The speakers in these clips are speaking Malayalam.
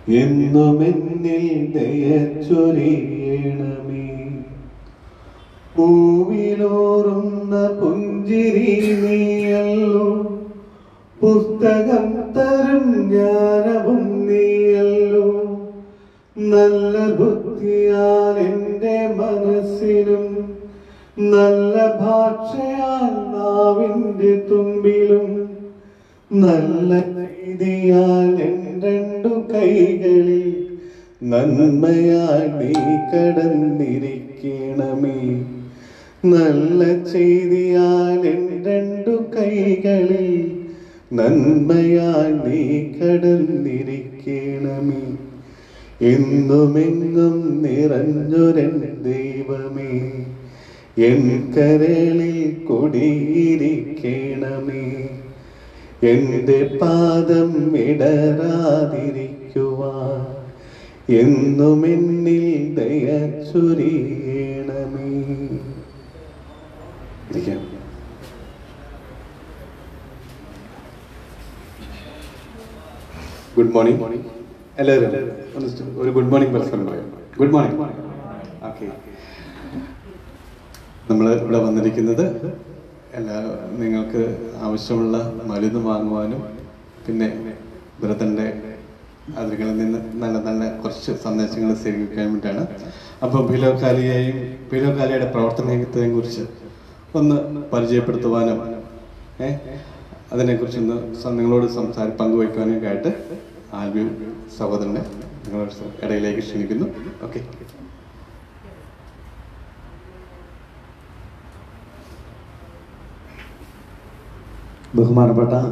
എന്നും എന്നിൽ ദയച്ചൊരിയണമേ പൂവിലോറുന്ന പുഞ്ചിരി നീയല്ലോ പുസ്തകം തരും ജ്ഞാനവും നീയല്ലോ നല്ല ബുദ്ധിയാൽ എൻ്റെ മനസ്സിനും നല്ല ഭാഷയാൽ നാവിൻ്റെ തുമ്പിലും നല്ല രീതിയാൽ എൻ രണ്ടു കൈകളിൽ നന്മയാൽ നീ കടന്നിരിക്കണമേ നല്ല ചെയ്തിയാൽ എൻ രണ്ടു കൈകളിൽ നന്മയാൽ നീ കടന്നിരിക്കണമേ എന്നുമെങ്ങും നിറഞ്ഞൊരൻ ദൈവമേ എൻ കരളിൽ കൊടിയിരിക്കണമേ എന്റെ പാദം ഇടരാതിരിക്കുവാൻ എന്നും എന്നിൽ ദയ ചൊരിയണമേ ഇരിക്കാം ഗുഡ് മോർണിംഗ് എല്ലാവരും ഒന്ന് സ്റ്റ- ഒരു ഗുഡ് മോർണിംഗ് പരസ്പരം പറയാം ഗുഡ് മോർണിംഗ് ഓക്കെ നമ്മൾ ഇവിടെ വന്നിരിക്കുന്നത് എല്ലാ നിങ്ങൾക്ക് ആവശ്യമുള്ള മരുന്ന് വാങ്ങുവാനും പിന്നെ ബ്രദറിൻ്റെ അതിരുകളിൽ നിന്ന് നല്ല നല്ല കുറച്ച് സന്ദേശങ്ങൾ സ്വീകരിക്കാൻ വേണ്ടിയിട്ടാണ് അപ്പോൾ ബിലോകാലിയെയും ബിലോകാലിയുടെ പ്രവർത്തനത്തെയും കുറിച്ച് ഒന്ന് പരിചയപ്പെടുത്തുവാനും ഏ അതിനെക്കുറിച്ചൊന്ന് സ- നിങ്ങളോട് സംസാരി പങ്കുവയ്ക്കാനൊക്കെ ആയിട്ട് ആൽബി സഹോദരനെ നിങ്ങളുടെ സ- ഇടയിലേക്ക് ക്ഷണിക്കുന്നു ഓക്കെ ബഹുമാനപ്പെട്ട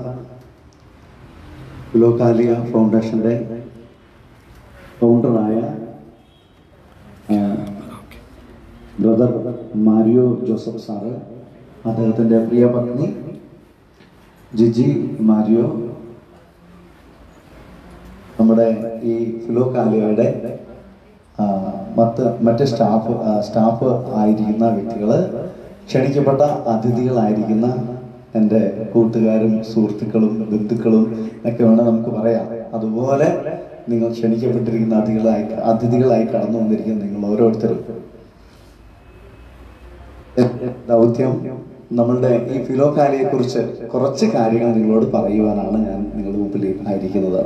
ലോകാലിയ ഫൗണ്ടേഷന്റെ ഫൗണ്ടറായ ആ, ബ്രദർ മാരിയോ ജോസഫ് സാറ് അദ്ദേഹത്തിൻ്റെ പ്രിയ പത്നി ജിജി മാരിയോ നമ്മുടെ ഈ ഫിലോകാലിയയുടെ ആ, മറ്റ് മറ്റ് സ്റ്റാഫ് ആ, സ്റ്റാഫ് ആയിരിക്കുന്ന വ്യക്തികൾ ക്ഷണിക്കപ്പെട്ട അതിഥികളായിരിക്കുന്ന എൻ്റെ കൂട്ടുകാരും സുഹൃത്തുക്കളും ബന്ധുക്കളും ഒക്കെ വേണം നമുക്ക് പറയാം അതുപോലെ നിങ്ങൾ ക്ഷണിക്കപ്പെട്ടിരിക്കുന്ന അതിഥികളായി അതിഥികളായി കടന്നു വന്നിരിക്കുന്ന നിങ്ങൾ ഓരോരുത്തരും ദൗത്യം നമ്മളുടെ ഈ ഫിലോകാലിയെ കുറിച്ച് കുറച്ച് കാര്യങ്ങൾ നിങ്ങളോട് പറയുവാനാണ് ഞാൻ നിങ്ങളുടെ മുമ്പിൽ ആയിരിക്കുന്നത്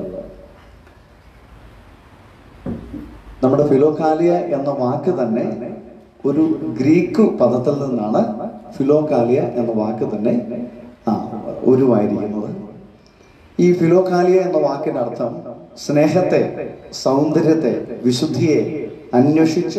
നമ്മുടെ ഫിലോകാലിയ എന്ന വാക്ക് തന്നെ ഒരു ഗ്രീക്ക് പദത്തിൽ നിന്നാണ് ഫിലോകാലിയ എന്ന വാക്ക് തന്നെ ആ ഉരുവായിരിക്കുന്നത് ഈ ഫിലോകാലിയ എന്ന വാക്കിന്റെ അർത്ഥം സ്നേഹത്തെ സൗന്ദര്യത്തെ വിശുദ്ധിയെ അന്വേഷിച്ച്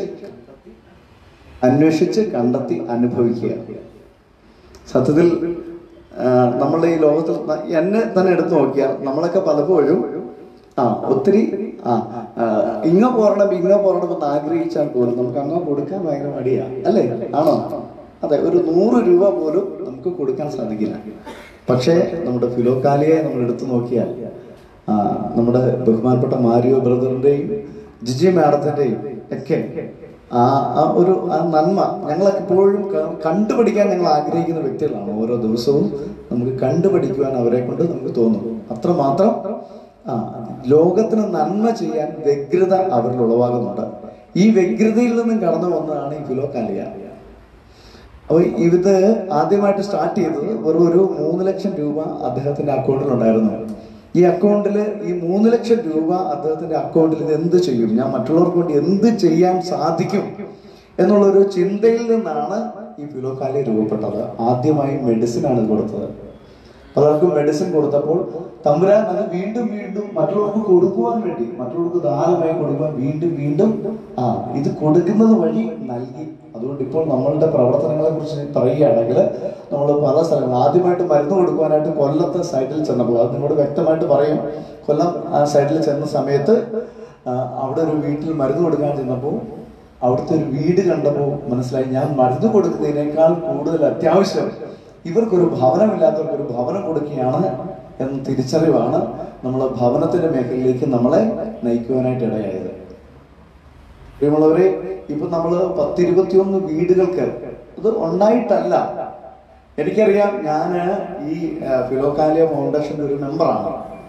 അന്വേഷിച്ച് കണ്ടെത്തി അനുഭവിക്കുക സത്യത്തിൽ ആ, നമ്മളുടെ ഈ ലോകത്തിൽ ന- എന്നെ തന്നെ എടുത്തു നോക്കിയാൽ നമ്മളൊക്കെ പലപ്പോഴും ആ ഒത്തിരി ആ ആ, ഇങ്ങ പോരണം ഇങ്ങ പോരണം എന്ന് ആഗ്രഹിച്ചാൽ പോലും നമുക്ക് അങ്ങ് കൊടുക്കാൻ ഭയങ്കര മടിയാ അല്ലേ ആണോ അതെ ഒരു നൂറ് രൂപ പോലും നമുക്ക് കൊടുക്കാൻ സാധിക്കില്ല പക്ഷേ നമ്മുടെ ഫിലോക്കാലിയെ നമ്മൾ എടുത്തു നോക്കിയാൽ ആ, നമ്മുടെ ബഹുമാനപ്പെട്ട മാരിയോ ബ്രദറിന്റെയും ജിജി മാഡത്തിന്റെയും ഒക്കെ ആ ആ ഒരു ആ നന്മ ഞങ്ങളൊക്കെ എപ്പോഴും ക- കണ്ടുപഠിക്കാൻ ഞങ്ങൾ ആഗ്രഹിക്കുന്ന വ്യക്തികളാണ് ഓരോ ദിവസവും നമുക്ക് കണ്ടുപഠിക്കുവാൻ അവരെ കൊണ്ട് നമുക്ക് തോന്നും അത്രമാത്രം ആ ലോകത്തിന് നന്മ ചെയ്യാൻ വ്യഗ്രത അവരിൽ ഉളവാകുന്നുണ്ട് ഈ വ്യഗ്രതയിൽ നിന്നും കടന്നു വന്നതാണ് ഈ ഫിലോകാലിയ അപ്പൊ ഇത് ആദ്യമായിട്ട് സ്റ്റാർട്ട് ചെയ്തത് വെറും ഒരു മൂന്ന് ലക്ഷം രൂപ അദ്ദേഹത്തിന്റെ അക്കൗണ്ടിൽ ഉണ്ടായിരുന്നു ഈ അക്കൗണ്ടിൽ ഈ മൂന്ന് ലക്ഷം രൂപ അദ്ദേഹത്തിന്റെ അക്കൗണ്ടിൽ ഇത് എന്ത് ചെയ്യും ഞാൻ മറ്റുള്ളവർക്ക് വേണ്ടി എന്ത് ചെയ്യാൻ സാധിക്കും എന്നുള്ള ഒരു ചിന്തയിൽ നിന്നാണ് ഈ ഫിലോകാലി രൂപപ്പെട്ടത് ആദ്യമായി മെഡിസിൻ ആണ് ഇത് കൊടുത്തത് പലർക്കും മെഡിസിൻ കൊടുത്തപ്പോൾ തമ്പുരാൻ അത് വീണ്ടും വീണ്ടും മറ്റുള്ളവർക്ക് കൊടുക്കുവാൻ വേണ്ടി മറ്റുള്ളവർക്ക് ദാനമായി കൊടുക്കുവാൻ വീണ്ടും വീണ്ടും ആ ഇത് കൊടുക്കുന്നത് വഴി നൽകി അതുകൊണ്ട് ഇപ്പോൾ നമ്മളുടെ പ്രവർത്തനങ്ങളെ കുറിച്ച് പറയുകയാണെങ്കിൽ നമ്മൾ പല സ്ഥലങ്ങൾ ആദ്യമായിട്ട് മരുന്ന് കൊടുക്കുവാനായിട്ട് കൊല്ലത്തെ സൈഡിൽ ചെന്നപ്പോൾ അത് നിങ്ങളോട് വ്യക്തമായിട്ട് പറയും കൊല്ലം ആ സൈഡിൽ ചെന്ന സമയത്ത് ആ, അവിടെ ഒരു വീട്ടിൽ മരുന്ന് കൊടുക്കാൻ ചെന്നപ്പോൾ അവിടുത്തെ ഒരു വീട് കണ്ടപ്പോൾ മനസ്സിലായി ഞാൻ മരുന്ന് കൊടുക്കുന്നതിനേക്കാൾ കൂടുതൽ അത്യാവശ്യം ഇവർക്കൊരു ഭവനമില്ലാത്തവർക്ക് ഒരു ഭവനം കൊടുക്കുകയാണ് എന്ന തിരിച്ചറിവാണ് നമ്മൾ ഭവനത്തിന്റെ മേഖലയിലേക്ക് നമ്മളെ നയിക്കുവാനായിട്ട് ഇടയായത് പ്രിയമുള്ളവരെ ഇപ്പൊ നമ്മള് പത്തിരുപത്തിയൊന്ന് വീടുകൾക്ക് ഇത് ഉണ്ടായിട്ടല്ല എനിക്കറിയാം ഞാൻ ഈ ആ, ഫിലോകാലിയ ഫൗണ്ടേഷന്റെ ഒരു മെമ്പറാണ്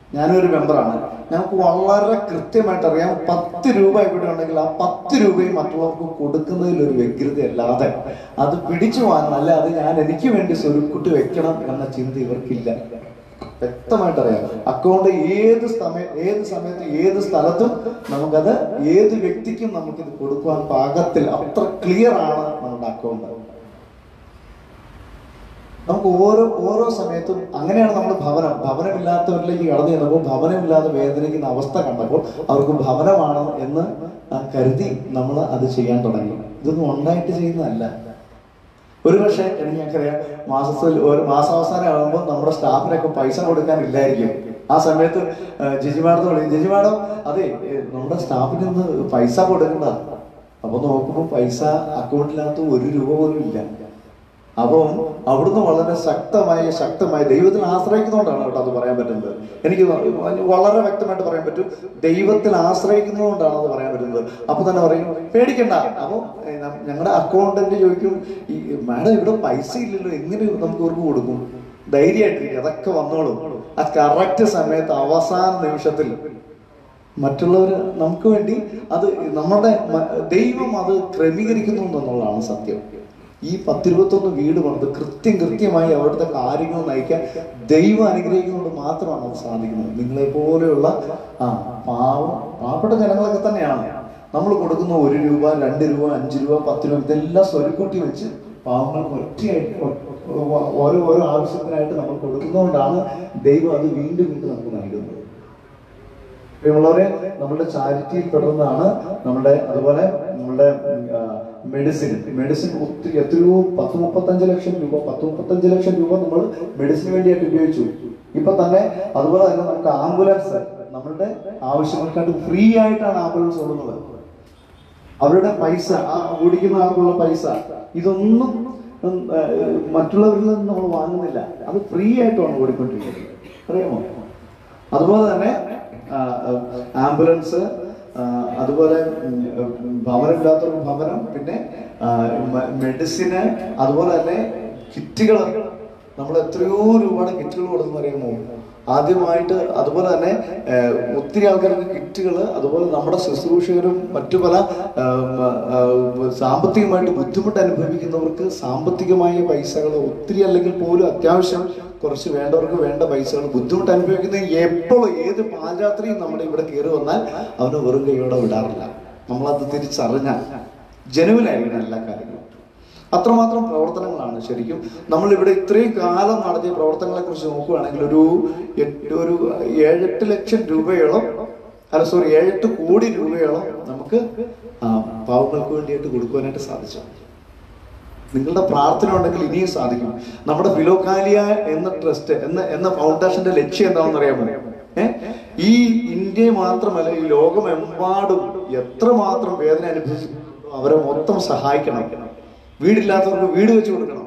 ഞാനൊരു മെമ്പറാണ് ഞങ്ങൾക്ക് വളരെ കൃത്യമായിട്ട് അറിയാം പത്ത് രൂപ ഇവിടെ ഉണ്ടെങ്കിൽ ആ പത്ത് രൂപയും മറ്റുള്ളവർക്ക് കൊടുക്കുന്നതിൽ ഒരു വ്യഗ്രത അല്ലാതെ അത് പിടിച്ചു വാങ്ങണം അല്ല അത് ഞാൻ എനിക്ക് വേണ്ടി സ്വരുക്കുട്ടി വെക്കണം എന്ന ചിന്ത ഇവർക്കില്ല വ്യക്തമായിട്ട് അറിയാം അക്കൗണ്ട് ഏത് സമയം ഏത് സമയത്ത് ഏത് സ്ഥലത്തും നമുക്കത് ഏത് വ്യക്തിക്കും നമുക്കിത് കൊടുക്കുവാൻ പാകത്തിൽ അത്ര ക്ലിയർ ആണ് നമ്മുടെ അക്കൗണ്ട് നമുക്ക് ഓരോ ഓരോ സമയത്തും അങ്ങനെയാണ് നമ്മൾ ഭവനം ഭവനമില്ലാത്തവരിലേക്ക് കടന്നു ചെന്നപ്പോൾ ഭവനമില്ലാതെ വേദനിക്കുന്ന അവസ്ഥ കണ്ടപ്പോൾ അവർക്ക് ഭവനമാണ് എന്ന് ആ, കരുതി നമ്മൾ അത് ചെയ്യാൻ തുടങ്ങി ഇതൊന്നും ഉണ്ടായിട്ട് ചെയ്യുന്നതല്ല ഒരു പക്ഷേ എനിക്ക് ഞങ്ങൾക്കറിയാം മാസത്തിൽ ഒരു മാസാവസാനം ആകുമ്പോൾ നമ്മുടെ സ്റ്റാഫിനൊക്കെ പൈസ കൊടുക്കാനില്ലായിരിക്കും ആ സമയത്ത് ആ, ജിജി മാഡത്തെ വിളിക്കും ജിജി മാഡം അതെ ഏ, നമ്മുടെ സ്റ്റാഫിന് ഇന്ന് പൈസ കൊടുക്കണ്ട അപ്പൊ നോക്കുമ്പോൾ പൈസ അക്കൗണ്ടിനകത്ത് ഒരു രൂപ പോലും ഇല്ല അപ്പം അവിടുന്ന് വളരെ ശക്തമായി ശക്തമായി ദൈവത്തിൽ ആശ്രയിക്കുന്നതുകൊണ്ടാണ് കേട്ടോ അത് പറയാൻ പറ്റുന്നത് എനിക്ക് വളരെ വ്യക്തമായിട്ട് പറയാൻ പറ്റും ദൈവത്തിൽ ആശ്രയിക്കുന്നതുകൊണ്ടാണ് അത് പറയാൻ പറ്റുന്നത് അപ്പൊ തന്നെ പറയും പേടിക്കണ്ട അപ്പൊ ഞങ്ങളുടെ അക്കൗണ്ടന്റ് ചോദിക്കും ഈ മാഡം ഇവിടെ പൈസ ഇല്ലല്ലോ എങ്ങനെ നമുക്ക് ഇവർക്ക് കൊടുക്കും ധൈര്യമായിട്ടിരിക്കും അതൊക്കെ വന്നോളും ആ കറക്റ്റ് സമയത്ത് അവസാന നിമിഷത്തിൽ മറ്റുള്ളവർ നമുക്ക് വേണ്ടി അത് നമ്മുടെ മ- ദൈവം അത് ക്രമീകരിക്കുന്നു എന്നുള്ളതാണ് സത്യം ഈ പത്തിരുപത്തൊന്ന് വീട് പണിത് കൃത്യം കൃത്യമായി അവിടുത്തെ കാര്യങ്ങൾ നയിക്കാൻ ദൈവം അനുഗ്രഹിക്കുന്നതുകൊണ്ട് മാത്രമാണ് അത് സാധിക്കുന്നത് നിങ്ങളെ പോലെയുള്ള ആ പാവം പാവപ്പെട്ട ജനങ്ങളൊക്കെ തന്നെയാണ് നമ്മൾ കൊടുക്കുന്ന ഒരു രൂപ രണ്ട് രൂപ അഞ്ച് രൂപ പത്ത് രൂപ ഇതെല്ലാം സ്വരുക്കൂട്ടി വെച്ച് പാവങ്ങൾക്ക് ഒറ്റയായിട്ട് ഒ- ഓരോ ഓരോ ആവശ്യത്തിനായിട്ട് നമ്മൾ കൊടുക്കുന്നതുകൊണ്ടാണ് ദൈവം അത് വീണ്ടും വീണ്ടും നമുക്ക് നൽകുന്നത് പ്രിയമുള്ളവരെ നമ്മുടെ ചാരിറ്റിയിൽ പെടുന്നതാണ് നമ്മുടെ അതുപോലെ നമ്മുടെ മെഡിസിൻ മെഡിസിൻ ഒത്തിരി എത്രയോ പത്ത് മുപ്പത്തഞ്ച് ലക്ഷം രൂപ പത്ത് മുപ്പത്തഞ്ച് ലക്ഷം രൂപ നമ്മൾ മെഡിസിന് വേണ്ടിയായിട്ട് ഉപയോഗിച്ചു ഇപ്പൊ തന്നെ അതുപോലെ തന്നെ നമുക്ക് ആംബുലൻസ് നമ്മളുടെ ആവശ്യങ്ങൾക്കായിട്ട് ഫ്രീ ആയിട്ടാണ് ആംബുലൻസ് ഓടുന്നത് അവരുടെ പൈസ ആ ഓടിക്കുന്ന ആൾക്കുള്ള പൈസ ഇതൊന്നും ഉം, ആ, മറ്റുള്ളവരിൽ നിന്ന് നമ്മൾ വാങ്ങുന്നില്ല അത് ഫ്രീ ആയിട്ടാണ് ഓടിക്കൊണ്ടിരിക്കുന്നത് അറിയാമോ അതുപോലെ തന്നെ ആ, ആംബുലൻസ് ആ, അതുപോലെ ഉം, ഉം, ഭവനമില്ലാത്തവർക്ക് ഭവനം പിന്നെ ആ, മ- മെഡിസിന് അതുപോലെ തന്നെ കിറ്റുകൾ നമ്മൾ എത്രയോ രൂപയുടെ കിറ്റുകൾ കൊടുക്കുന്ന അറിയാമോ ആദ്യമായിട്ട് അതുപോലെ തന്നെ ഏഹ്, ഒത്തിരി ആൾക്കാർക്ക് കിറ്റുകൾ അതുപോലെ നമ്മുടെ ശുശ്രൂഷകരും മറ്റു പല ആം, ആ, സാമ്പത്തികമായിട്ട് ബുദ്ധിമുട്ട് അനുഭവിക്കുന്നവർക്ക് സാമ്പത്തികമായ പൈസകൾ ഒത്തിരി അല്ലെങ്കിൽ പോലും അത്യാവശ്യം കുറച്ച് വേണ്ടവർക്ക് വേണ്ട പൈസകൾ ബുദ്ധിമുട്ട് അനുഭവിക്കുന്ന എപ്പോഴും ഏത് പാതിരാത്രിയും നമ്മുടെ ഇവിടെ കയറി വന്നാൽ അവന് വെറും കൈയോടെ വിടാറില്ല നമ്മളത് തിരിച്ചറിഞ്ഞാൽ ജനുവിനായിരിക്കണം എല്ലാ കാര്യങ്ങളും അത്രമാത്രം പ്രവർത്തനങ്ങളാണ് ശരിക്കും നമ്മൾ ഇവിടെ ഇത്രയും കാലം നടത്തിയ പ്രവർത്തനങ്ങളെ കുറിച്ച് നോക്കുകയാണെങ്കിൽ ഒരു എട്ട് ഒരു ഏഴെട്ട് ലക്ഷം രൂപയോളം അല്ല സോറി ഏഴെട്ട് കോടി രൂപയോളം നമുക്ക് ആ, പാവങ്ങൾക്ക് വേണ്ടിയിട്ട് കൊടുക്കുവാനായിട്ട് സാധിച്ചു നിങ്ങളുടെ പ്രാർത്ഥന ഉണ്ടെങ്കിൽ ഇനിയും സാധിക്കും നമ്മുടെ ഫിലോകാലിയ എന്ന ട്രസ്റ്റ് എന്ന എന്ന ഫൗണ്ടേഷന്റെ ലക്ഷ്യം എന്താണെന്ന് അറിയാമോ ഏ ഈ ഇന്ത്യ മാത്രമല്ല ഈ ലോകമെമ്പാടും എത്രമാത്രം വേദന അനുഭവിച്ചിട്ടുണ്ടോ അവരെ മൊത്തം സഹായിക്കണം വീടില്ലാത്തവർക്ക് വീട് വെച്ച് കൊടുക്കണം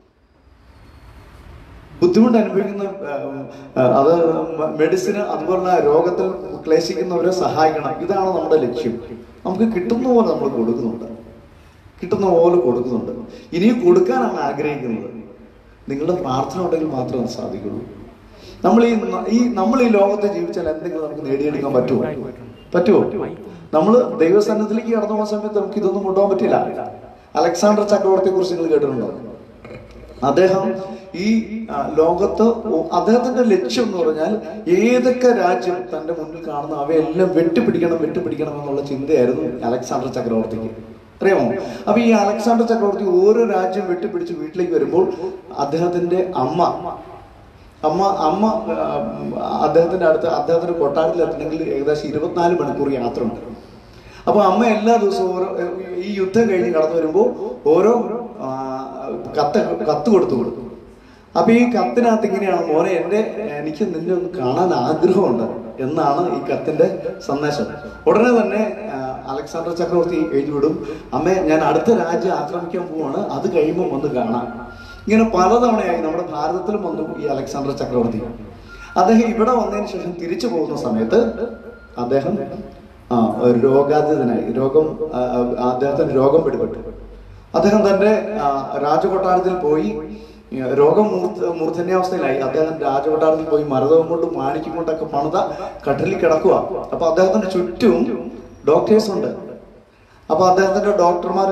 ബുദ്ധിമുട്ട് അനുഭവിക്കുന്ന ആ, ആ, അത് മെഡിസിന് അതുപോലുള്ള രോഗത്തിൽ ക്ലേശിക്കുന്നവരെ സഹായിക്കണം ഇതാണ് നമ്മുടെ ലക്ഷ്യം നമുക്ക് കിട്ടുന്ന പോലെ നമ്മൾ കൊടുക്കുന്നുണ്ട് കിട്ടുന്ന പോലെ കൊടുക്കുന്നുണ്ട് ഇനിയും കൊടുക്കാനാണ് ആഗ്രഹിക്കുന്നത് നിങ്ങളുടെ പ്രാർത്ഥന ഉണ്ടെങ്കിൽ മാത്രമേ അത് സാധിക്കുള്ളൂ നമ്മൾ ഈ ന- ഈ നമ്മൾ ഈ ലോകത്ത് ജീവിച്ചാൽ എന്തെങ്കിലും നമുക്ക് നേടിയെടുക്കാൻ പറ്റുമോ പറ്റുമോ നമ്മൾ ദൈവസന്നത്തിലേക്ക് കടന്നു പോകുന്ന സമയത്ത് നമുക്ക് ഇതൊന്നും കൊണ്ടുപോകാൻ പറ്റില്ല അലക്സാണ്ടർ ചക്രവർത്തിയെ കുറിച്ച് നിങ്ങൾ കേട്ടിട്ടുണ്ടോ അദ്ദേഹം ഈ ആ, ലോകത്ത് ഒ- അദ്ദേഹത്തിന്റെ ലക്ഷ്യം എന്ന് പറഞ്ഞാൽ ഏതൊക്കെ രാജ്യം തന്റെ മുന്നിൽ കാണുന്ന അവയെല്ലാം വെട്ടിപ്പിടിക്കണം വെട്ടിപ്പിടിക്കണം എന്നുള്ള ചിന്തയായിരുന്നു അലക്സാണ്ടർ ചക്രവർത്തിക്ക് അറിയാമോ അപ്പൊ ഈ അലക്സാണ്ടർ ചക്രവർത്തി ഓരോ രാജ്യം വെട്ടിപ്പിടിച്ച് വീട്ടിലേക്ക് വരുമ്പോൾ അദ്ദേഹത്തിന്റെ അമ്മ അമ്മ അമ്മ ആ, അദ്ദേഹത്തിന്റെ അടുത്ത് അദ്ദേഹത്തിന്റെ കൊട്ടാരത്തിൽ എത്തണമെങ്കിൽ ഏകദേശം ഇരുപത്തിനാല് മണിക്കൂർ യാത്ര ഉണ്ട് അപ്പൊ അമ്മ എല്ലാ ദിവസവും ഓരോ ഈ യുദ്ധം കഴിഞ്ഞ് കടന്നു വരുമ്പോൾ ഓരോ ആ, കത്ത് കത്ത് കൊടുത്തു കൊടുത്തു അപ്പൊ ഈ കത്തിനകത്ത് ഇങ്ങനെയാണ് മോനെ എന്റെ എനിക്ക് നിന്നെ ഒന്ന് കാണാൻ ആഗ്രഹമുണ്ട് എന്നാണ് ഈ കത്തിന്റെ സന്ദേശം ഉടനെ തന്നെ ആ, അലക്സാണ്ടർ ചക്രവർത്തി എഴുതി വിടും അമ്മേ ഞാൻ അടുത്ത രാജ്യം ആക്രമിക്കാൻ പോവാണ് അത് കഴിയുമ്പോൾ വന്ന് കാണാം ഇങ്ങനെ പലതവണയായി നമ്മുടെ ഭാരതത്തിലും വന്നു ഈ അലക്സാണ്ടർ ചക്രവർത്തി അദ്ദേഹം ഇവിടെ വന്നതിന് ശേഷം തിരിച്ചു പോകുന്ന സമയത്ത് അദ്ദേഹം ആ രോഗാധിതനായി രോഗം ആ, ആ, അദ്ദേഹത്തിന് രോഗം പിടിപെട്ടു അദ്ദേഹം തന്റെ ആ, രാജകൊട്ടാരത്തിൽ പോയി ഈ രോഗം മൂർധ മൂർധന്യാവസ്ഥയിലായി അദ്ദേഹം രാജകൊട്ടാരത്തിൽ പോയി മരതവും കൊണ്ടും മാണിക്കും കൊണ്ടൊക്കെ പണിത കട്ടിലിൽ കിടക്കുക അപ്പൊ അദ്ദേഹത്തിന്റെ ചുറ്റും ഡോക്ടേഴ്സ് ഉണ്ട് അപ്പൊ അദ്ദേഹത്തിന്റെ ഡോക്ടർമാർ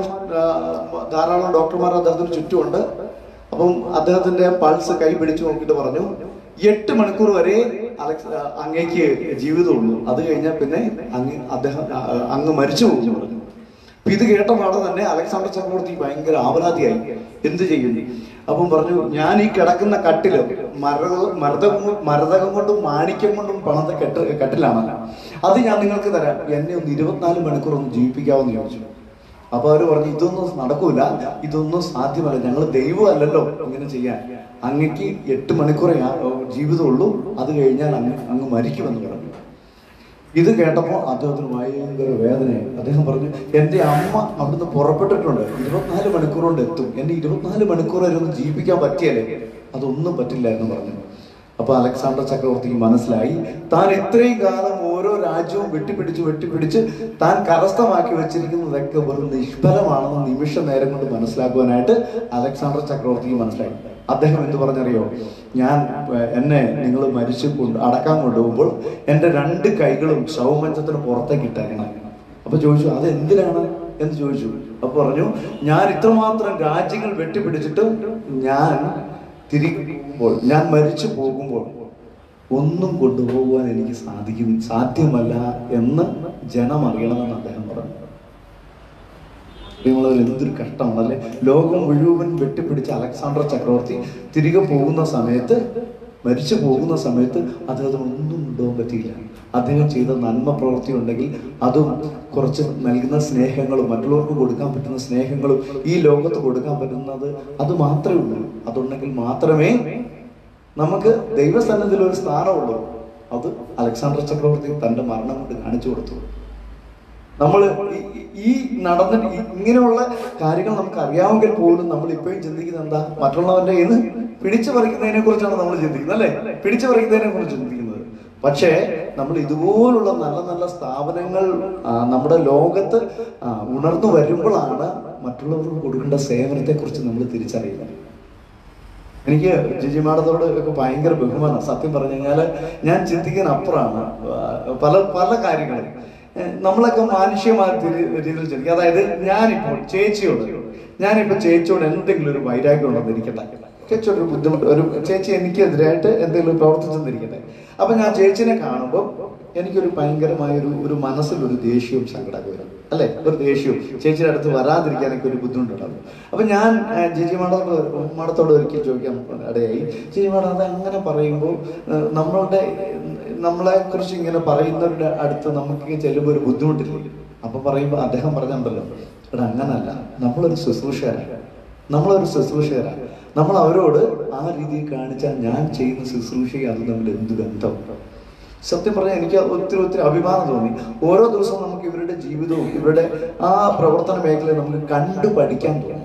ധാരാളം ഡോക്ടർമാർ അദ്ദേഹത്തിന് ചുറ്റുമുണ്ട് അപ്പം അദ്ദേഹത്തിന്റെ പൾസ് കൈ പിടിച്ചു നോക്കിയിട്ട് പറഞ്ഞു എട്ട് മണിക്കൂർ വരെ അലക്സ് അങ്ങേക്ക് ജീവിതമുള്ളൂ അത് കഴിഞ്ഞാൽ പിന്നെ അങ്ങ് അദ്ദേഹം ആ, അങ്ങ് മരിച്ചു പോകും എന്ന് പറഞ്ഞു അപ്പൊ ഇത് കേട്ട പാടെ തന്നെ അലക്സാണ്ടർ ചക്രവർത്തി ഭയങ്കര ആവലാതിയായി എന്ത് ചെയ്യും അപ്പം പറഞ്ഞു ഞാൻ ഈ കിടക്കുന്ന കട്ടില് മരത മരതകം മരതകം കൊണ്ടും മാണിക്യം കൊണ്ടും പണത്തെ കെട്ട് കട്ടിലാണ് അത് ഞാൻ നിങ്ങൾക്ക് തരാം എന്നെ ഒന്ന് ഇരുപത്തിനാല് മണിക്കൂർ ഒന്ന് ജീവിപ്പിക്കാമെന്ന് ചോദിച്ചു അപ്പൊ അവര് പറഞ്ഞു ഇതൊന്നും നടക്കൂല ഇതൊന്നും സാധ്യമല്ല ഞങ്ങൾ ദൈവമല്ലല്ലോ ഇങ്ങനെ ചെയ്യാൻ അങ്ങക്ക് എട്ട് മണിക്കൂറേ ആ, ജീവിതമുള്ളൂ അത് കഴിഞ്ഞാൽ അങ്ങ് അങ്ങ് മരിക്കുമെന്ന് പറഞ്ഞു ഇത് കേട്ടപ്പോൾ അദ്ദേഹത്തിന് ഭയങ്കര വേദനയായി അദ്ദേഹം പറഞ്ഞു എൻ്റെ അമ്മ അവിടുന്ന് പുറപ്പെട്ടിട്ടുണ്ട് ഇരുപത്തിനാല് മണിക്കൂർ കൊണ്ട് എത്തും എന്നെ ഇരുപത്തിനാല് മണിക്കൂർ വരെ ഒന്ന് ജീവിപ്പിക്കാൻ പറ്റിയല്ലേ അതൊന്നും പറ്റില്ല എന്ന് പറഞ്ഞു അപ്പൊ അലക്സാണ്ടർ ചക്രവർത്തിക്ക് മനസ്സിലായി താൻ ഇത്രയും കാലം ഓരോ രാജ്യവും വെട്ടിപ്പിടിച്ച് വെട്ടിപ്പിടിച്ച് താൻ കരസ്ഥമാക്കി വെച്ചിരിക്കുന്നതൊക്കെ വെറും നിഷ്ഫലമാണെന്ന് നിമിഷ നേരം കൊണ്ട് മനസ്സിലാക്കുവാനായിട്ട് അലക്സാണ്ടർ ചക്രവർത്തിക്ക് മനസ്സിലായി അദ്ദേഹം എന്ത് പറഞ്ഞറിയോ ഞാൻ ഏർ, എന്നെ നിങ്ങൾ മരിച്ചു കൊണ്ട് അടക്കാൻ കൊണ്ടുപോകുമ്പോൾ എൻ്റെ രണ്ട് കൈകളും ശവമഞ്ചത്തിന് പുറത്തേക്ക് ഇട്ടേക്കണം അപ്പൊ ചോദിച്ചു അത് എന്തിനാണ് എന്ന് ചോദിച്ചു അപ്പൊ പറഞ്ഞു ഞാൻ ഇത്രമാത്രം രാജ്യങ്ങൾ വെട്ടിപ്പിടിച്ചിട്ടും ഞാൻ തിരികെ പോകുമ്പോൾ ഞാൻ മരിച്ചു പോകുമ്പോൾ ഒന്നും കൊണ്ടുപോകുവാൻ എനിക്ക് സാധിക്കും സാധ്യമല്ല എന്ന് ജനം അറിയണമെന്ന് അദ്ദേഹം പറഞ്ഞു പ്രിയമുള്ളവർ എന്തൊരു കഷ്ടമാണ് അല്ലെ ലോകം മുഴുവൻ വെട്ടിപ്പിടിച്ച അലക്സാണ്ടർ ചക്രവർത്തി തിരികെ പോകുന്ന സമയത്ത് മരിച്ചു പോകുന്ന സമയത്ത് അദ്ദേഹത്തിന് ഒന്നും കൊണ്ടുപോകാൻ പറ്റിയില്ല അദ്ദേഹം ചെയ്ത നന്മ പ്രവൃത്തി ഉണ്ടെങ്കിൽ അതും കുറച്ച് നൽകുന്ന സ്നേഹങ്ങളും മറ്റുള്ളവർക്ക് കൊടുക്കാൻ പറ്റുന്ന സ്നേഹങ്ങളും ഈ ലോകത്ത് കൊടുക്കാൻ പറ്റുന്നത് അത് മാത്രമേ ഉള്ളൂ അതുണ്ടെങ്കിൽ മാത്രമേ നമുക്ക് ദൈവസന്നിധിയിൽ ഒരു സ്ഥാനമുള്ളൂ അത് അലക്സാണ്ടർ ചക്രവർത്തി തന്റെ മരണം കൊണ്ട് കാണിച്ചു കൊടുത്തു നമ്മൾ ഈ നടന്ന ഈ- ഇങ്ങനെയുള്ള കാര്യങ്ങൾ നമുക്ക് അറിയാമെങ്കിൽ പോലും നമ്മൾ ഇപ്പോഴും ചിന്തിക്കുന്നത് എന്താ മറ്റുള്ളവന്റെ ഇത് പിടിച്ചു പറിക്കുന്നതിനെ കുറിച്ചാണ് നമ്മൾ ചിന്തിക്കുന്നത് അല്ലേ പിടിച്ചു പറിക്കുന്നതിനെ കുറിച്ച് ചിന്തിക്കുന്നത് പക്ഷേ നമ്മൾ ഇതുപോലുള്ള നല്ല നല്ല സ്ഥാപനങ്ങൾ ആ, നമ്മുടെ ലോകത്ത് ആ, ഉണർന്നു വരുമ്പോഴാണ് മറ്റുള്ളവർക്ക് കൊടുക്കേണ്ട സേവനത്തെ കുറിച്ച് നമ്മൾ തിരിച്ചറിയുന്നത് എനിക്ക് ജിജി മാഡത്തോട് ഒക്കെ ഭയങ്കര ബഹുമാനം സത്യം പറഞ്ഞു കഴിഞ്ഞാൽ ഞാൻ ചിന്തിക്കുന്ന അപ്പുറമാണ് പല പല കാര്യങ്ങളും ഏഹ് നമ്മളൊക്കെ മാനുഷ്യമായ രീതി- രീതിയിൽ ചിന്തിക്കും അതായത് ഞാനിപ്പോൾ ചേച്ചിയോട് ഞാനിപ്പോൾ ചേച്ചിയോട് എന്തെങ്കിലും ഒരു വൈരാഗ്യം ഉണ്ടെന്ന് ഇരിക്കട്ടെ ചേച്ചിയോട് ഒരു ബുദ്ധിമുട്ട് ഒരു ചേച്ചി എനിക്കെതിരായിട്ട് എന്തെങ്കിലും പ്രവർത്തിച്ചെന്നിരിക്കട്ടെ അപ്പൊ ഞാൻ ചേച്ചിനെ കാണുമ്പോൾ എനിക്കൊരു ഭയങ്കരമായ ഒരു ഒരു മനസ്സിലൊരു ദേഷ്യവും സങ്കടമൊക്കെ വരും അല്ലെ ഒരു ദേഷ്യവും ചേച്ചിയുടെ അടുത്ത് വരാതിരിക്കാനൊക്കെ ഒരു ബുദ്ധിമുട്ടുണ്ടാകും അപ്പൊ ഞാൻ ആ, ജിജി മാഡത്തോട് മാഡത്തോട് ഒരിക്കൽ ചോദിക്കാൻ ഇടയായി ജിജി മാഡം അത് അങ്ങനെ പറയുമ്പോൾ ആ, നമ്മളുടെ നമ്മളെ കുറിച്ച് ഇങ്ങനെ പറയുന്നവരുടെ അടുത്ത് നമുക്ക് ചെല്ലുമ്പോൾ ഒരു ബുദ്ധിമുട്ടില്ലേ അപ്പൊ പറയുമ്പോൾ അദ്ദേഹം പറഞ്ഞുണ്ടല്ലോ എടാ അങ്ങനല്ല നമ്മളൊരു ശുശ്രൂഷകരാണ് നമ്മളൊരു ശുശ്രൂഷകരാണ് നമ്മൾ അവരോട് ആ രീതിയിൽ കാണിച്ചാൽ ഞാൻ ചെയ്യുന്ന ശുശ്രൂഷയും അത് തമ്മിൽ എന്ത് ബന്ധം സത്യം പറഞ്ഞാൽ എനിക്ക് ഒത്തിരി ഒത്തിരി അഭിമാനം തോന്നി ഓരോ ദിവസവും നമുക്ക് ഇവരുടെ ജീവിതവും ഇവരുടെ ആ പ്രവർത്തന മേഖലയെ നമുക്ക് കണ്ടു പഠിക്കാൻ തോന്നും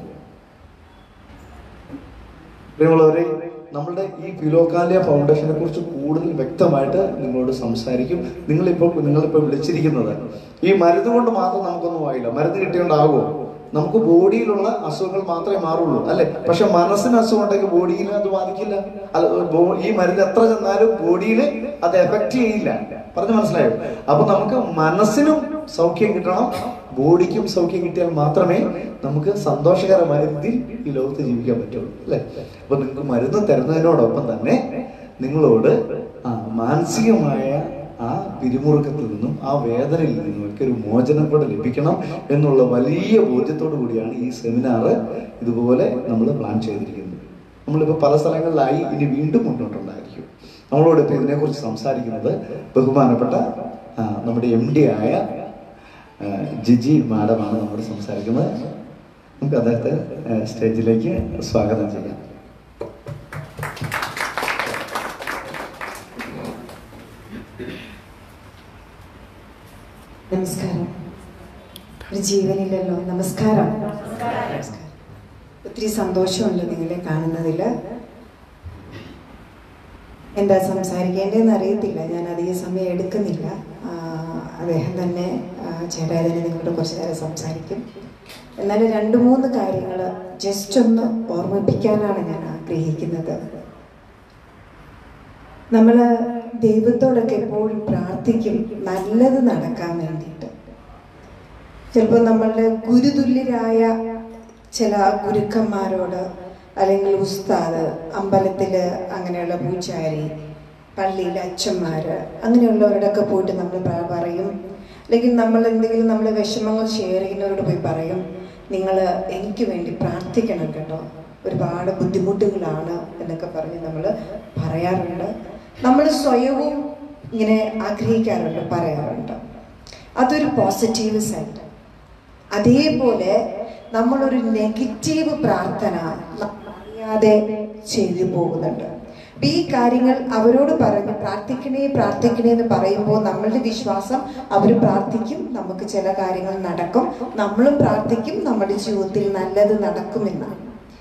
പ്രിയമുള്ളവരെ നമ്മളുടെ ഈ ഫിലോകാലിയ ഫൗണ്ടേഷനെ കുറിച്ച് കൂടുതൽ വ്യക്തമായിട്ട് നിങ്ങളോട് സംസാരിക്കും നിങ്ങളിപ്പോൾ നിങ്ങളിപ്പോൾ വിളിച്ചിരിക്കുന്നത് ഈ മരുന്ന് കൊണ്ട് മാത്രം നമുക്കൊന്നും ആയില്ല മരുന്ന് കിട്ടിയോണ്ടാകുമോ നമുക്ക് ബോഡിയിലുള്ള അസുഖങ്ങൾ മാത്രമേ മാറുള്ളൂ അല്ലെ പക്ഷെ മനസ്സിന് അസുഖം ഉണ്ടെങ്കിൽ ബോഡിയിൽ അത് ബാധിക്കില്ല അല്ല ബോ- ഈ മരുന്ന് എത്ര ചെന്നാലും ബോഡിയിൽ അത് എഫക്റ്റ് ചെയ്യില്ല പറഞ്ഞു മനസ്സിലായോ അപ്പൊ നമുക്ക് മനസ്സിനും സൗഖ്യം കിട്ടണം ബോഡിക്കും സൗഖ്യം കിട്ടിയാൽ മാത്രമേ നമുക്ക് സന്തോഷകരമായ രീതിയിൽ ഈ ലോകത്ത് ജീവിക്കാൻ പറ്റുള്ളൂ അല്ലെ അപ്പൊ നിങ്ങൾക്ക് മരുന്ന് തരുന്നതിനോടൊപ്പം തന്നെ നിങ്ങളോട് ആ മാനസികമായ ആ പിരിമുറുക്കത്തിൽ നിന്നും ആ വേദനയിൽ നിന്നും ഒക്കെ ഒരു മോചനം കൂടെ ലഭിക്കണം എന്നുള്ള വലിയ ബോധ്യത്തോടു കൂടിയാണ് ഈ സെമിനാർ ഇതുപോലെ നമ്മൾ പ്ലാൻ ചെയ്തിരിക്കുന്നത് നമ്മളിപ്പോൾ പല സ്ഥലങ്ങളിലായി ഇനി വീണ്ടും മുന്നോട്ടുണ്ടായിരിക്കും നമ്മളോട് ഇപ്പോൾ ഇതിനെക്കുറിച്ച് സംസാരിക്കുന്നത് ബഹുമാനപ്പെട്ട ആ, നമ്മുടെ എം ഡി ആയ ആ, ജിജി മാഡമാണ് നമ്മോട് സംസാരിക്കുന്നത് നമുക്ക് അദ്ദേഹത്തെ ആ, സ്റ്റേജിലേക്ക് സ്വാഗതം ചെയ്യാം നമസ്കാരം ഒരു ജീവനില്ലല്ലോ നമസ്കാരം നമസ്കാരം. ഒത്തിരി സന്തോഷമുണ്ട് നിങ്ങളെ കാണുന്നതിൽ എന്താ സംസാരിക്കേണ്ടതെന്ന് അറിയത്തില്ല ഞാൻ അധികം സമയം എടുക്കുന്നില്ല ആ, അദ്ദേഹം തന്നെ ആ, ചേട്ടായി തന്നെ നിങ്ങളോട് കുറച്ച് നേരം സംസാരിക്കും എന്നാലും രണ്ട് മൂന്ന് കാര്യങ്ങൾ ജസ്റ്റ് ഒന്ന് ഓർമ്മിപ്പിക്കാനാണ് ഞാൻ ആഗ്രഹിക്കുന്നത് നമ്മൾ ദൈവത്തോടൊക്കെ എപ്പോഴും പ്രാർത്ഥിക്കും നല്ലത് നടക്കാൻ വേണ്ടിയിട്ട് ചിലപ്പോൾ നമ്മളുടെ ഗുരുതുല്യരായ ചില ഗുരുക്കന്മാരോട് അല്ലെങ്കിൽ ഉസ്താദ് അമ്പലത്തിൽ അങ്ങനെയുള്ള പൂജാരി പള്ളിയിലെ അച്ഛന്മാർ അങ്ങനെയുള്ളവരോടൊക്കെ പോയിട്ട് നമ്മൾ പ- പറയും അല്ലെങ്കിൽ നമ്മൾ എന്തെങ്കിലും നമ്മൾ വിഷമങ്ങൾ ഷെയർ ചെയ്യുന്നവരോട് പോയി പറയും നിങ്ങൾ എനിക്ക് വേണ്ടി പ്രാർത്ഥിക്കണം കേട്ടോ ഒരുപാട് ബുദ്ധിമുട്ടുകളാണ് എന്നൊക്കെ പറഞ്ഞ് നമ്മൾ പറയാറുണ്ട് നമ്മൾ സ്വയവും ഇങ്ങനെ ആഗ്രഹിക്കാറുണ്ട് പറയാറുണ്ട് അതൊരു പോസിറ്റീവ് സൈഡ് അതേപോലെ നമ്മളൊരു നെഗറ്റീവ് പ്രാർത്ഥന അറിയാതെ ചെയ്തു പോകുന്നുണ്ട് അപ്പൊ ഈ കാര്യങ്ങൾ അവരോട് പറഞ്ഞ് പ്രാർത്ഥിക്കണേ പ്രാർത്ഥിക്കണേ എന്ന് പറയുമ്പോൾ നമ്മളുടെ വിശ്വാസം അവർ പ്രാർത്ഥിക്കും നമുക്ക് ചില കാര്യങ്ങൾ നടക്കും നമ്മളും പ്രാർത്ഥിക്കും നമ്മുടെ ജീവിതത്തിൽ നല്ലത് നടക്കുമെന്നാണ്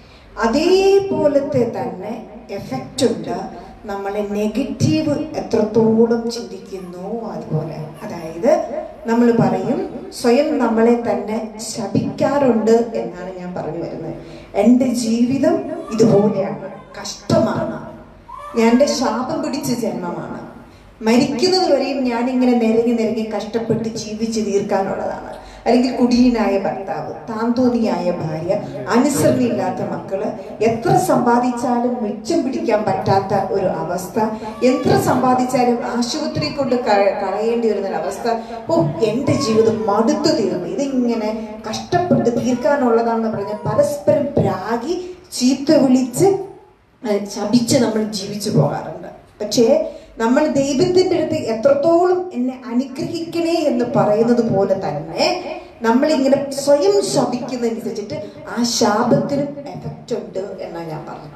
അതേപോലത്തെ തന്നെ എഫക്റ്റ് ഉണ്ട് നമ്മളെ നെഗറ്റീവ് എത്രത്തോളം ചിന്തിക്കുന്നു അതുപോലെ അതായത് നമ്മൾ പറയും സ്വയം നമ്മളെ തന്നെ ശപിക്കാറുണ്ട് എന്നാണ് ഞാൻ പറഞ്ഞു വരുന്നത് എൻ്റെ ജീവിതം ഇതുപോലെയാണ് കഷ്ടമാണ് ഞാൻ എൻ്റെ ശാപം പിടിച്ച ജന്മമാണ് മരിക്കുന്നത് വരെയും ഞാൻ ഇങ്ങനെ നിരങ്ങി നിരങ്ങി കഷ്ടപ്പെട്ട് ജീവിച്ച് തീർക്കാനുള്ളതാണ് അല്ലെങ്കിൽ കുടിയനായ ഭർത്താവ് താന്തോന്നിയായ ഭാര്യ അനുസരണയില്ലാത്ത മക്കള് എത്ര സമ്പാദിച്ചാലും മിച്ചം പിടിക്കാൻ പറ്റാത്ത ഒരു അവസ്ഥ എത്ര സമ്പാദിച്ചാലും ആശുപത്രി കൊണ്ട് ക- കളയേണ്ടി വരുന്ന ഒരു അവസ്ഥ ഓ എൻ്റെ ജീവിതം മടുത്തു തീർന്നു ഇതിങ്ങനെ കഷ്ടപ്പെട്ട് തീർക്കാനുള്ളതാണെന്ന് പറഞ്ഞ് പരസ്പരം പ്രാഗി ചീത്ത വിളിച്ച് അഹ് ശപിച്ച് നമ്മൾ ജീവിച്ചു പോകാറുണ്ട് പക്ഷേ നമ്മൾ ദൈവത്തിന്റെ അടുത്ത് എത്രത്തോളം എന്നെ അനുഗ്രഹിക്കണേ എന്ന് പറയുന്നത് പോലെ തന്നെ നമ്മൾ ഇങ്ങനെ സ്വയം ശപിക്കുന്നതനുസരിച്ചിട്ട് ആ ശാപത്തിനും എഫക്റ്റ് ഉണ്ട് എന്നാണ് ഞാൻ പറഞ്ഞത്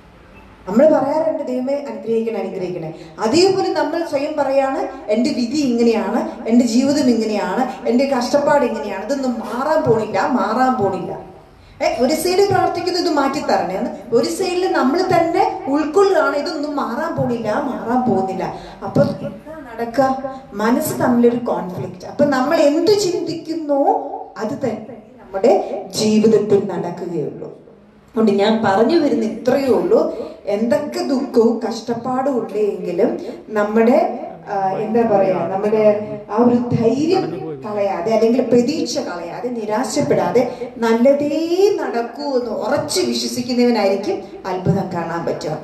നമ്മൾ പറയാറുണ്ട് ദൈവമേ അനുഗ്രഹിക്കണേ അനുഗ്രഹിക്കണേ അതേപോലെ നമ്മൾ സ്വയം പറയാണ് എൻ്റെ വിധി ഇങ്ങനെയാണ് എൻ്റെ ജീവിതം ഇങ്ങനെയാണ് എൻ്റെ കഷ്ടപ്പാട് ഇങ്ങനെയാണ് ഇതൊന്നും മാറാൻ പോണില്ല മാറാൻ പോണില്ല ഏ ഒരു സൈഡ് പ്രാർത്ഥിക്കുന്നു ഇത് മാറ്റി തരണേ എന്ന് ഒരു സൈഡിൽ നമ്മൾ തന്നെ ഉൾക്കൊള്ളുകയാണ് ഇതൊന്നും മാറാൻ പോണില്ല മാറാൻ പോകുന്നില്ല അപ്പൊ എന്താ നടക്കുക മനസ്സ് തമ്മിലൊരു കോൺഫ്ലിക്റ്റ് അപ്പൊ നമ്മൾ എന്ത് ചിന്തിക്കുന്നോ അത് തന്നെ നമ്മുടെ ജീവിതത്തിൽ നടക്കുകയുള്ളൂ അതുകൊണ്ട് ഞാൻ പറഞ്ഞു വരുന്ന ഇത്രയേ ഉള്ളൂ എന്തൊക്കെ ദുഃഖവും കഷ്ടപ്പാടും ഉണ്ടെങ്കിലും നമ്മുടെ ആ, എന്താ പറയാ നമ്മുടെ ആ ഒരു ധൈര്യം കളയാതെ അല്ലെങ്കിൽ പ്രതീക്ഷ കളയാതെ നിരാശപ്പെടാതെ നല്ലതേ നടക്കൂ എന്ന് ഉറച്ചു വിശ്വസിക്കുന്നവനായിരിക്കും അത്ഭുതം കാണാൻ പറ്റുക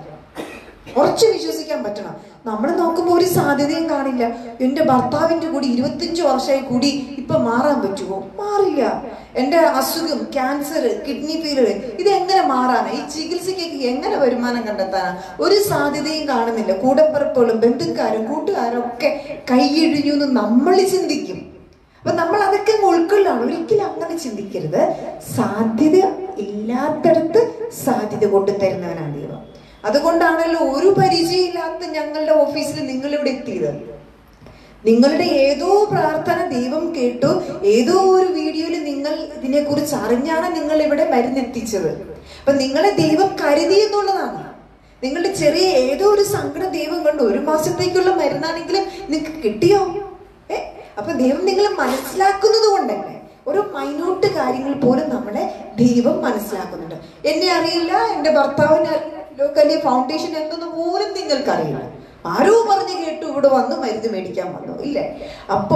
ഉറച്ചു വിശ്വസിക്കാൻ പറ്റണം നമ്മൾ നോക്കുമ്പോൾ ഒരു സാധ്യതയും കാണില്ല എന്റെ ഭർത്താവിന്റെ കൂടി ഇരുപത്തിയഞ്ച് വർഷമായി കൂടി ഇപ്പൊ മാറാൻ പറ്റുമോ മാറില്ല എന്റെ അസുഖം ക്യാൻസർ കിഡ്നി ഫെയിലർ ഇത് എങ്ങനെ മാറാനാ ഈ ചികിത്സയ്ക്ക് എങ്ങനെ വരുമാനം കണ്ടെത്താനാ ഒരു സാധ്യതയും കാണുന്നില്ല കൂടപ്പിറപ്പുകളും ബന്ധുക്കാരും കൂട്ടുകാരും ഒക്കെ കൈയിഴിഞ്ഞു എന്ന് നമ്മൾ ചിന്തിക്കും അപ്പൊ നമ്മൾ അതൊക്കെ അങ്ങ് ഉൾക്കൊള്ളാണ് ഒരിക്കലും അങ്ങനെ ചിന്തിക്കരുത് സാധ്യത ഇല്ലാത്തടത്ത് സാധ്യത കൊണ്ടുതരുന്നവനാണ് ദൈവം അതുകൊണ്ടാണല്ലോ ഒരു പരിചയമില്ലാത്ത ഞങ്ങളുടെ ഓഫീസിൽ നിങ്ങൾ ഇവിടെ എത്തിയത് നിങ്ങളുടെ ഏതോ പ്രാർത്ഥന ദൈവം കേട്ടു ഏതോ ഒരു വീഡിയോയിൽ നിങ്ങൾ ഇതിനെക്കുറിച്ച് അറിഞ്ഞാണ് നിങ്ങൾ ഇവിടെ മരുന്നെത്തിച്ചത് അപ്പൊ നിങ്ങളെ ദൈവം കരുതി എന്നുള്ളതാണ് നിങ്ങളുടെ ചെറിയ ഏതോ ഒരു സങ്കടം ദൈവം കണ്ടു ഒരു മാസത്തേക്കുള്ള മരുന്നാണെങ്കിലും നിങ്ങൾക്ക് കിട്ടിയോ ഏ അപ്പൊ ദൈവം നിങ്ങൾ മനസ്സിലാക്കുന്നത് കൊണ്ടല്ലേ ഓരോ മൈന്യൂട്ട് കാര്യങ്ങൾ പോലും നമ്മളെ ദൈവം മനസ്സിലാക്കുന്നുണ്ട് എന്നെ അറിയില്ല എന്റെ ഭർത്താവിനെ ലോക്കലിയ ഫൗണ്ടേഷൻ എന്തെന്ന് പോലും നിങ്ങൾക്കറിയില്ല ആരോ പറഞ്ഞു കേട്ടു ഇവിടെ വന്ന് മരുന്ന് മേടിക്കാൻ വന്നു ഇല്ലേ അപ്പോ